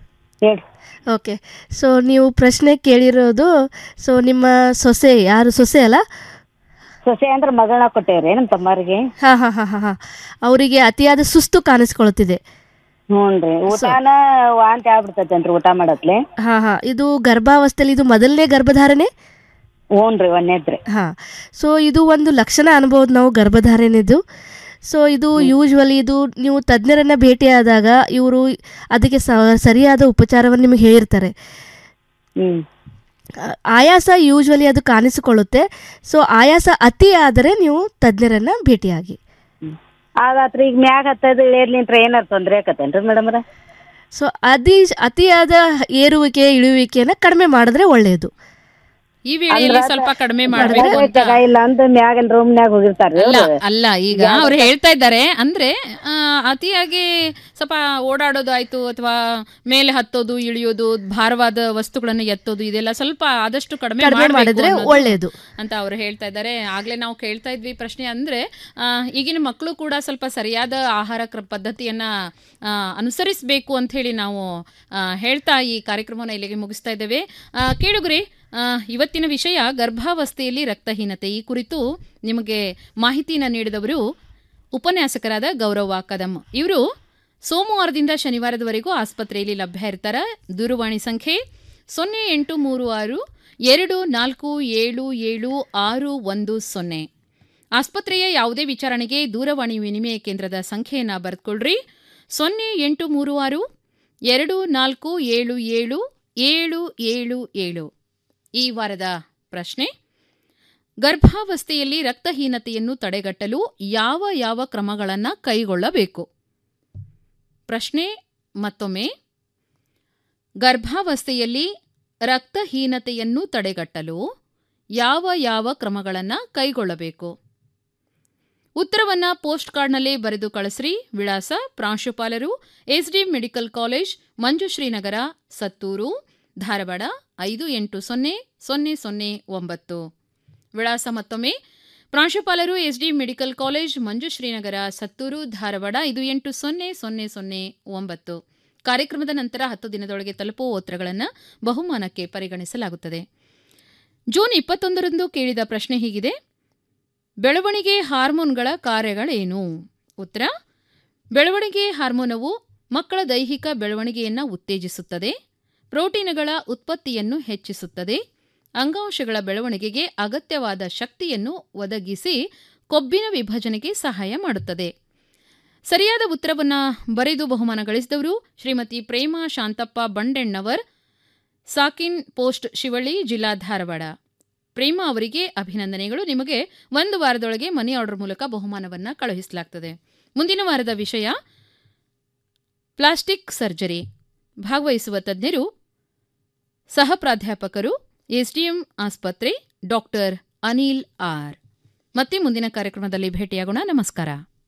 ಓಕೆ ಸೊ ನೀವು ಪ್ರಶ್ನೆ ಕೇಳಿರೋದು ಸೊ ನಿಮ್ಮ ಸೊಸೆ ಯಾರು ಸೊಸೆ ಅಲ್ಲ ಸೊಸೆ ಅಂದ್ರ ಮಗಳನ್ನ ಕೊಟ್ಟೇವ್ರಿ ನಮ್ ತಮ್ಮರಿಗೆ ಹಾ ಹಾ ಹಾ ಹಾ ಹಾ ಅವರಿಗೆ ಅತಿಯಾದ ಸುಸ್ತು ಕಾಣಿಸ್ಕೊಳ್ತಿದೆ ಹ್ಞೂನ್ರಿ ಊಟಾನ ವಾಂತಿ ಆಗ್ಬಿಡ್ತೈತೇನ್ರಿ ಊಟ ಮಾಡತ್ಲೆ ಹಾ ಹಾ ಇದು ಗರ್ಭಾವಸ್ಥೆಯಲ್ಲಿ ಇದು ಮೊದಲನೇ ಗರ್ಭಧಾರಣೆ ಹ್ಞೂ ರೀ ಒಂದೇದ್ರಿ ಹಾ ಸೊ ಇದು ಒಂದು ಲಕ್ಷಣ ಅನ್ಬೋದು ನಾವು ಗರ್ಭಧಾರಣೆದು ಸೊ ಇದು ಯೂಶ್ವಲಿ ಇದು ನೀವು ತಜ್ಞರನ್ನ ಭೇಟಿಯಾದಾಗ ಇವರು ಅದಕ್ಕೆ ಸ- ಸರಿಯಾದ ಉಪಚಾರವನ್ನು ನಿಮಗೆ ಹೇಳಿರ್ತಾರೆ ಆ- ಆಯಾಸ ಯೂಶ್ವಲಿ ಅದು ಕಾಣಿಸಿಕೊಳ್ಳುತ್ತೆ ಸೊ ಆಯಾಸ ಅತಿ ಆದರೆ ನೀವು ತಜ್ಞರನ್ನ ಭೇಟಿಯಾಗಿ ಆದಾತ್ರಿ ಈಗ ಮ್ಯಾಗ ಹತ್ತದ ಇಳಿಯರ್ಲಿಂತ್ರ ಏನಾರ ತೊಂದ್ರೆ ಆಕತ್ತೇನ್ರಿ ಮೇಡಮ್ರ ಸೊ ಅತಿ ಅತಿಯಾದ ಏರುವಿಕೆ ಇಳುವಿಕೆನ ಕಡಿಮೆ ಮಾಡಿದ್ರೆ ಒಳ್ಳೆಯದು ಈ ವೇಳೆಯಲ್ಲಿ ಸ್ವಲ್ಪ ಕಡಿಮೆ ಮಾಡಬೇಕು ಅಂತ ಜಾಗ ಇಲ್ಲ ಅಂತ ಮ್ಯಾಗನ್ ರೂಮ್ನ್ಯಾಗ ಹೋಗಿರ್ತಾರ್ರಿ ಅಲ್ಲ ಅವ್ರು. ಅಲ್ಲ ಈಗ ಅವ್ರು ಹೇಳ್ತಾ ಇದ್ದಾರೆ ಅಂದ್ರೆ ಆ, ಅತಿಯಾಗಿ ಸ್ವಲ್ಪ ಓಡಾಡೋದು ಆಯ್ತು ಅಥವಾ ಮೇಲೆ ಹತ್ತೋದು ಇಳಿಯೋದು ಭಾರವಾದ ವಸ್ತುಗಳನ್ನು ಎತ್ತೋದು ಇದೆಲ್ಲ ಸ್ವಲ್ಪ ಆದಷ್ಟು ಕಡಿಮೆ ಕಡಿಮೆ ಮಾಡ್ಬೇಕು ಮಾಡಿದ್ರೆ ಅನ್ನೋದು ಒಳ್ಳೆಯದು. ಅಂತ ಅವ್ರು ಹೇಳ್ತಾ ಇದ್ದಾರೆ ಆಗ್ಲೇ ನಾವು ಕೇಳ್ತಾ ಇದ್ವಿ ಪ್ರಶ್ನೆ ಅಂದ್ರೆ ಆ, ಈಗಿನ ಮಕ್ಕಳು ಕೂಡ ಸ್ವಲ್ಪ ಸರಿಯಾದ ಆಹಾರ ಕ್ರ- ಪದ್ಧತಿಯನ್ನ ಆ, ಅನುಸರಿಸಬೇಕು ಅಂತ ಹೇಳಿ ನಾವು ಆ, ಹೇಳ್ತಾ ಈ ಕಾರ್ಯಕ್ರಮವನ್ನು ಇಲ್ಲಿಗೆ ಮುಗಿಸ್ತಾ ಇದ್ದೇವೆ ಆ, ಕೇಳುಗ್ರಿ ಆ, ಇವತ್ತಿನ ವಿಷಯ ಗರ್ಭಾವಸ್ಥೆಯಲ್ಲಿ ರಕ್ತಹೀನತೆ ಈ ಕುರಿತು ನಿಮಗೆ ಮಾಹಿತಿಯನ್ನು ನೀಡಿದವರು ಉಪನ್ಯಾಸಕರಾದ ಗೌರವ ಕದಂ ಇವರು ಸೋಮವಾರದಿಂದ ಶನಿವಾರದವರೆಗೂ ಆಸ್ಪತ್ರೆಯಲ್ಲಿ ಲಭ್ಯ ಇರ್ತಾರೆ ದೂರವಾಣಿ ಸಂಖ್ಯೆ ಸೊನ್ನೆ ಎಂಟು ಮೂರು ಆರು ಎರಡು ನಾಲ್ಕು ಏಳು ಏಳು ಆರು ಒಂದು ಸೊನ್ನೆ ಆಸ್ಪತ್ರೆಯ ಯಾವುದೇ ವಿಚಾರಣೆಗೆ ದೂರವಾಣಿ ವಿನಿಮಯ ಕೇಂದ್ರದ ಸಂಖ್ಯೆಯನ್ನು ಬರೆದುಕೊಳ್ಳ್ರಿ ಸೊನ್ನೆ ಎಂಟು ಮೂರು ಆರು ಎರಡು ನಾಲ್ಕು ಏಳು ಏಳು ಏಳು ಏಳು ಏಳು ಈ ವಾರದ ಪ್ರಶ್ನೆ ಗರ್ಭಾವಸ್ಥೆಯಲ್ಲಿ ರಕ್ತಹೀನತೆಯನ್ನು ತಡೆಗಟ್ಟಲು ಯಾವ ಯಾವ ಕ್ರಮಗಳನ್ನು ಕೈಗೊಳ್ಳಬೇಕು ಪ್ರಶ್ನೆ ಮತ್ತೊಮ್ಮೆ ಗರ್ಭಾವಸ್ಥೆಯಲ್ಲಿ ರಕ್ತಹೀನತೆಯನ್ನು ತಡೆಗಟ್ಟಲು ಯಾವ ಯಾವ ಕ್ರಮಗಳನ್ನು ಕೈಗೊಳ್ಳಬೇಕು ಉತ್ತರವನ್ನ ಪೋಸ್ಟ್ ಕಾರ್ಡ್ನಲ್ಲೇ ಬರೆದು ಕಳಿಸ್ರಿ ವಿಳಾಸ ಪ್ರಾಂಶುಪಾಲರು SD medical college Manjushrinagar Sattur Dharwad ಐದು ಎಂಟು ಸೊನ್ನೆ ಸೊನ್ನೆ ಸೊನ್ನೆ ಒಂಬತ್ತು ವಿಳಾಸ ಮತ್ತೊಮ್ಮೆ ಪ್ರಾಂಶುಪಾಲರು SD medical college Manjushrinagar Sattur Dharwad ಐದು ಎಂಟು ಸೊನ್ನೆ ಸೊನ್ನೆ ಸೊನ್ನೆ ಒಂಬತ್ತು ಕಾರ್ಯಕ್ರಮದ ನಂತರ ಹತ್ತು ದಿನದೊಳಗೆ ತಲುಪುವ ಉತ್ತರಗಳನ್ನು ಬಹುಮಾನಕ್ಕೆ ಪರಿಗಣಿಸಲಾಗುತ್ತದೆ ಜೂನ್ ಇಪ್ಪತ್ತೊಂದರಂದು ಕೇಳಿದ ಪ್ರಶ್ನೆ ಹೀಗಿದೆ ಬೆಳವಣಿಗೆ ಹಾರ್ಮೋನ್ಗಳ ಕಾರ್ಯಗಳೇನು ಉತ್ತರ ಬೆಳವಣಿಗೆ ಹಾರ್ಮೋನವು ಮಕ್ಕಳ ದೈಹಿಕ ಬೆಳವಣಿಗೆಯನ್ನು ಉತ್ತೇಜಿಸುತ್ತದೆ ಪ್ರೋಟೀನ್ಗಳ ಉತ್ಪತ್ತಿಯನ್ನು ಹೆಚ್ಚಿಸುತ್ತದೆ ಅಂಗಾಂಶಗಳ ಬೆಳವಣಿಗೆಗೆ ಅಗತ್ಯವಾದ ಶಕ್ತಿಯನ್ನು ಒದಗಿಸಿ ಕೊಬ್ಬಿನ ವಿಭಜನೆಗೆ ಸಹಾಯ ಮಾಡುತ್ತದೆ ಸರಿಯಾದ ಉತ್ತರವನ್ನು ಬರೆದು ಬಹುಮಾನ ಗಳಿಸಿದವರು ಶ್ರೀಮತಿ ಪ್ರೇಮಾ ಶಾಂತಪ್ಪ ಬಂಡೆಣ್ಣವರ್ ಸಾಕಿನ್ ಪೋಸ್ಟ್ ಶಿವಳ್ಳಿ ಜಿಲ್ಲಾ ಧಾರವಾಡ ಪ್ರೇಮಾ ಅವರಿಗೆ ಅಭಿನಂದನೆಗಳು ನಿಮಗೆ ಒಂದು ವಾರದೊಳಗೆ ಮನಿ ಆರ್ಡರ್ ಮೂಲಕ ಬಹುಮಾನವನ್ನು ಕಳುಹಿಸಲಾಗ್ತದೆ ಮುಂದಿನ ವಾರದ ವಿಷಯ ಪ್ಲಾಸ್ಟಿಕ್ ಸರ್ಜರಿ ಭಾಗವಹಿಸುವ ತಜ್ಞರು ಸಹ ಪ್ರಾಧ್ಯಾಪಕರು ಎಸ್ಡಿಎಂ ಆಸ್ಪತ್ರೆ ಡಾಕ್ಟರ್ ಅನಿಲ್ ಆರ್ ಮತ್ತೆ ಮುಂದಿನ ಕಾರ್ಯಕ್ರಮದಲ್ಲಿ ಭೇಟಿಯಾಗೋಣ ನಮಸ್ಕಾರ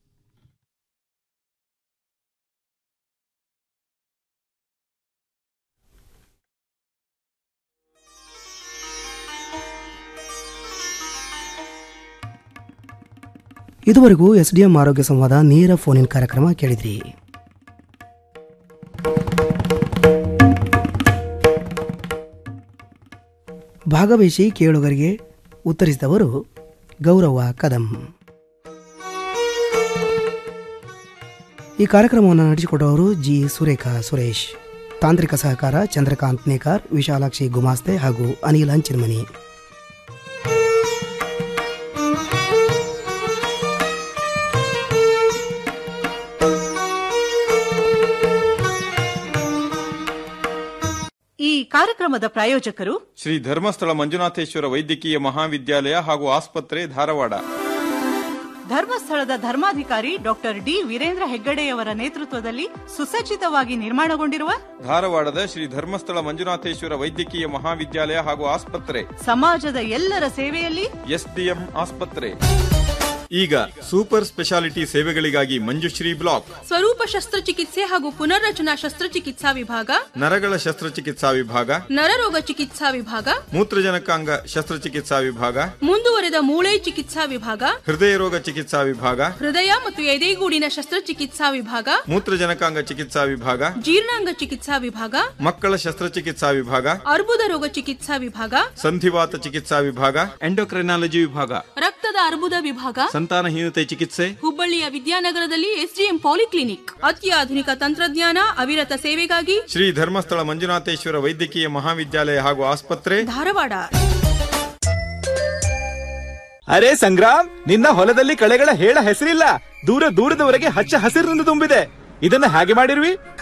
ಇದುವರೆಗೂ ಎಸ್ ಡಿ ಎಂ ಆರೋಗ್ಯ ಸಂವಾದ ನೇರ ಫೋನಿನ್ ಕಾರ್ಯಕ್ರಮ ಕೇಳಿದ್ರಿ ಭಾಗವಹಿಸಿ ಕೇಳುಗರಿಗೆ ಉತ್ತರಿಸಿದವರು ಗೌರವ ಕದಂ ಈ ಕಾರ್ಯಕ್ರಮವನ್ನು ನಡೆಸಿಕೊಟ್ಟವರು ಜಿ ಸುರೇಖಾ ಸುರೇಶ್ ತಾಂತ್ರಿಕ ಸಹಕಾರ ಚಂದ್ರಕಾಂತ್ ನೇಕಾರ್ ವಿಶಾಲಾಕ್ಷಿ ಗುಮಾಸ್ತೆ ಹಾಗೂ ಅನಿಲ್ ಹಂಚಿನ್ಮನಿ ಈ ಕಾರ್ಯಕ್ರಮದ ಪ್ರಾಯೋಜಕರು ಶ್ರೀ ಧರ್ಮಸ್ಥಳ ಮಂಜುನಾಥೇಶ್ವರ ವೈದ್ಯಕೀಯ ಮಹಾವಿದ್ಯಾಲಯ ಹಾಗೂ ಆಸ್ಪತ್ರೆ ಧಾರವಾಡ ಧರ್ಮಸ್ಥಳದ ಧರ್ಮಾಧಿಕಾರಿ ಡಾಕ್ಟರ್ ಡಿ ವೀರೇಂದ್ರ ಹೆಗ್ಗಡೆಯವರ ನೇತೃತ್ವದಲ್ಲಿ ಸುಸಜ್ಜಿತವಾಗಿ ನಿರ್ಮಾಣಗೊಂಡಿರುವ ಧಾರವಾಡದ ಶ್ರೀ ಧರ್ಮಸ್ಥಳ ಮಂಜುನಾಥೇಶ್ವರ ವೈದ್ಯಕೀಯ ಮಹಾವಿದ್ಯಾಲಯ ಹಾಗೂ ಆಸ್ಪತ್ರೆ ಸಮಾಜದ ಎಲ್ಲರ ಸೇವೆಯಲ್ಲಿ ಎಸ್ಡಿಎಂ ಆಸ್ಪತ್ರೆ ಈಗ ಸೂಪರ್ ಸ್ಪೆಷಾಲಿಟಿ ಸೇವೆಗಳಿಗಾಗಿ ಮಂಜುಶ್ರೀ ಬ್ಲಾಕ್ ಸ್ವರೂಪ ಶಸ್ತ್ರಚಿಕಿತ್ಸೆ ಹಾಗೂ ಪುನರ್ರಚನಾ ಶಸ್ತ್ರಚಿಕಿತ್ಸಾ ವಿಭಾಗ ನರಗಳ ಶಸ್ತ್ರಚಿಕಿತ್ಸಾ ವಿಭಾಗ ನರರೋಗ ಚಿಕಿತ್ಸಾ ವಿಭಾಗ ಮೂತ್ರಜನಕಾಂಗ ಶಸ್ತ್ರಚಿಕಿತ್ಸಾ ವಿಭಾಗ ಮುಂದುವರೆದ ಮೂಳೆ ಚಿಕಿತ್ಸಾ ವಿಭಾಗ ಹೃದಯ ರೋಗ ಚಿಕಿತ್ಸಾ ವಿಭಾಗ ಹೃದಯ ಮತ್ತು ಎದೆಗೂಡಿನ ಶಸ್ತ್ರಚಿಕಿತ್ಸಾ ವಿಭಾಗ ಮೂತ್ರಜನಕಾಂಗ ಚಿಕಿತ್ಸಾ ವಿಭಾಗ ಜೀರ್ಣಾಂಗ ಚಿಕಿತ್ಸಾ ವಿಭಾಗ ಮಕ್ಕಳ ಶಸ್ತ್ರಚಿಕಿತ್ಸಾ ವಿಭಾಗ ಅರ್ಬುದ ರೋಗ ಚಿಕಿತ್ಸಾ ವಿಭಾಗ ಸಂಧಿವಾತ ಚಿಕಿತ್ಸಾ ವಿಭಾಗ ಎಂಡೋಕ್ರೈನಾಲಜಿ ವಿಭಾಗ ರಕ್ತದ ಅರ್ಬುದ ವಿಭಾಗ ಸಂತಾನಹೀನತೆ ಚಿಕಿತ್ಸೆ ಹುಬ್ಬಳ್ಳಿಯ ವಿದ್ಯಾನಗರದಲ್ಲಿ ಎಸ್ಡಿಎಂ ಪಾಲಿಕ್ಲಿನಿಕ್ ಅತ್ಯಾಧುನಿಕ ತಂತ್ರಜ್ಞಾನ ಅವಿರತ ಸೇವೆಗಾಗಿ ಶ್ರೀ ಧರ್ಮಸ್ಥಳ ಮಂಜುನಾಥೇಶ್ವರ ವೈದ್ಯಕೀಯ ಮಹಾವಿದ್ಯಾಲಯ ಹಾಗೂ ಆಸ್ಪತ್ರೆ ಧಾರವಾಡ ಅರೆ ಸಂಗ್ರಾಮ್ ನಿನ್ನ ಹೊಲದಲ್ಲಿ ಕಳೆಗಳ ಹೇಳ ಹೆಸರಿಲ್ಲ ದೂರ ದೂರದವರೆಗೆ ಹಚ್ಚ ಹಸಿರಿನಿಂದ ತುಂಬಿದೆ ಇದನ್ನ ಹಾಗೆ ಮಾಡಿರ್ವಿ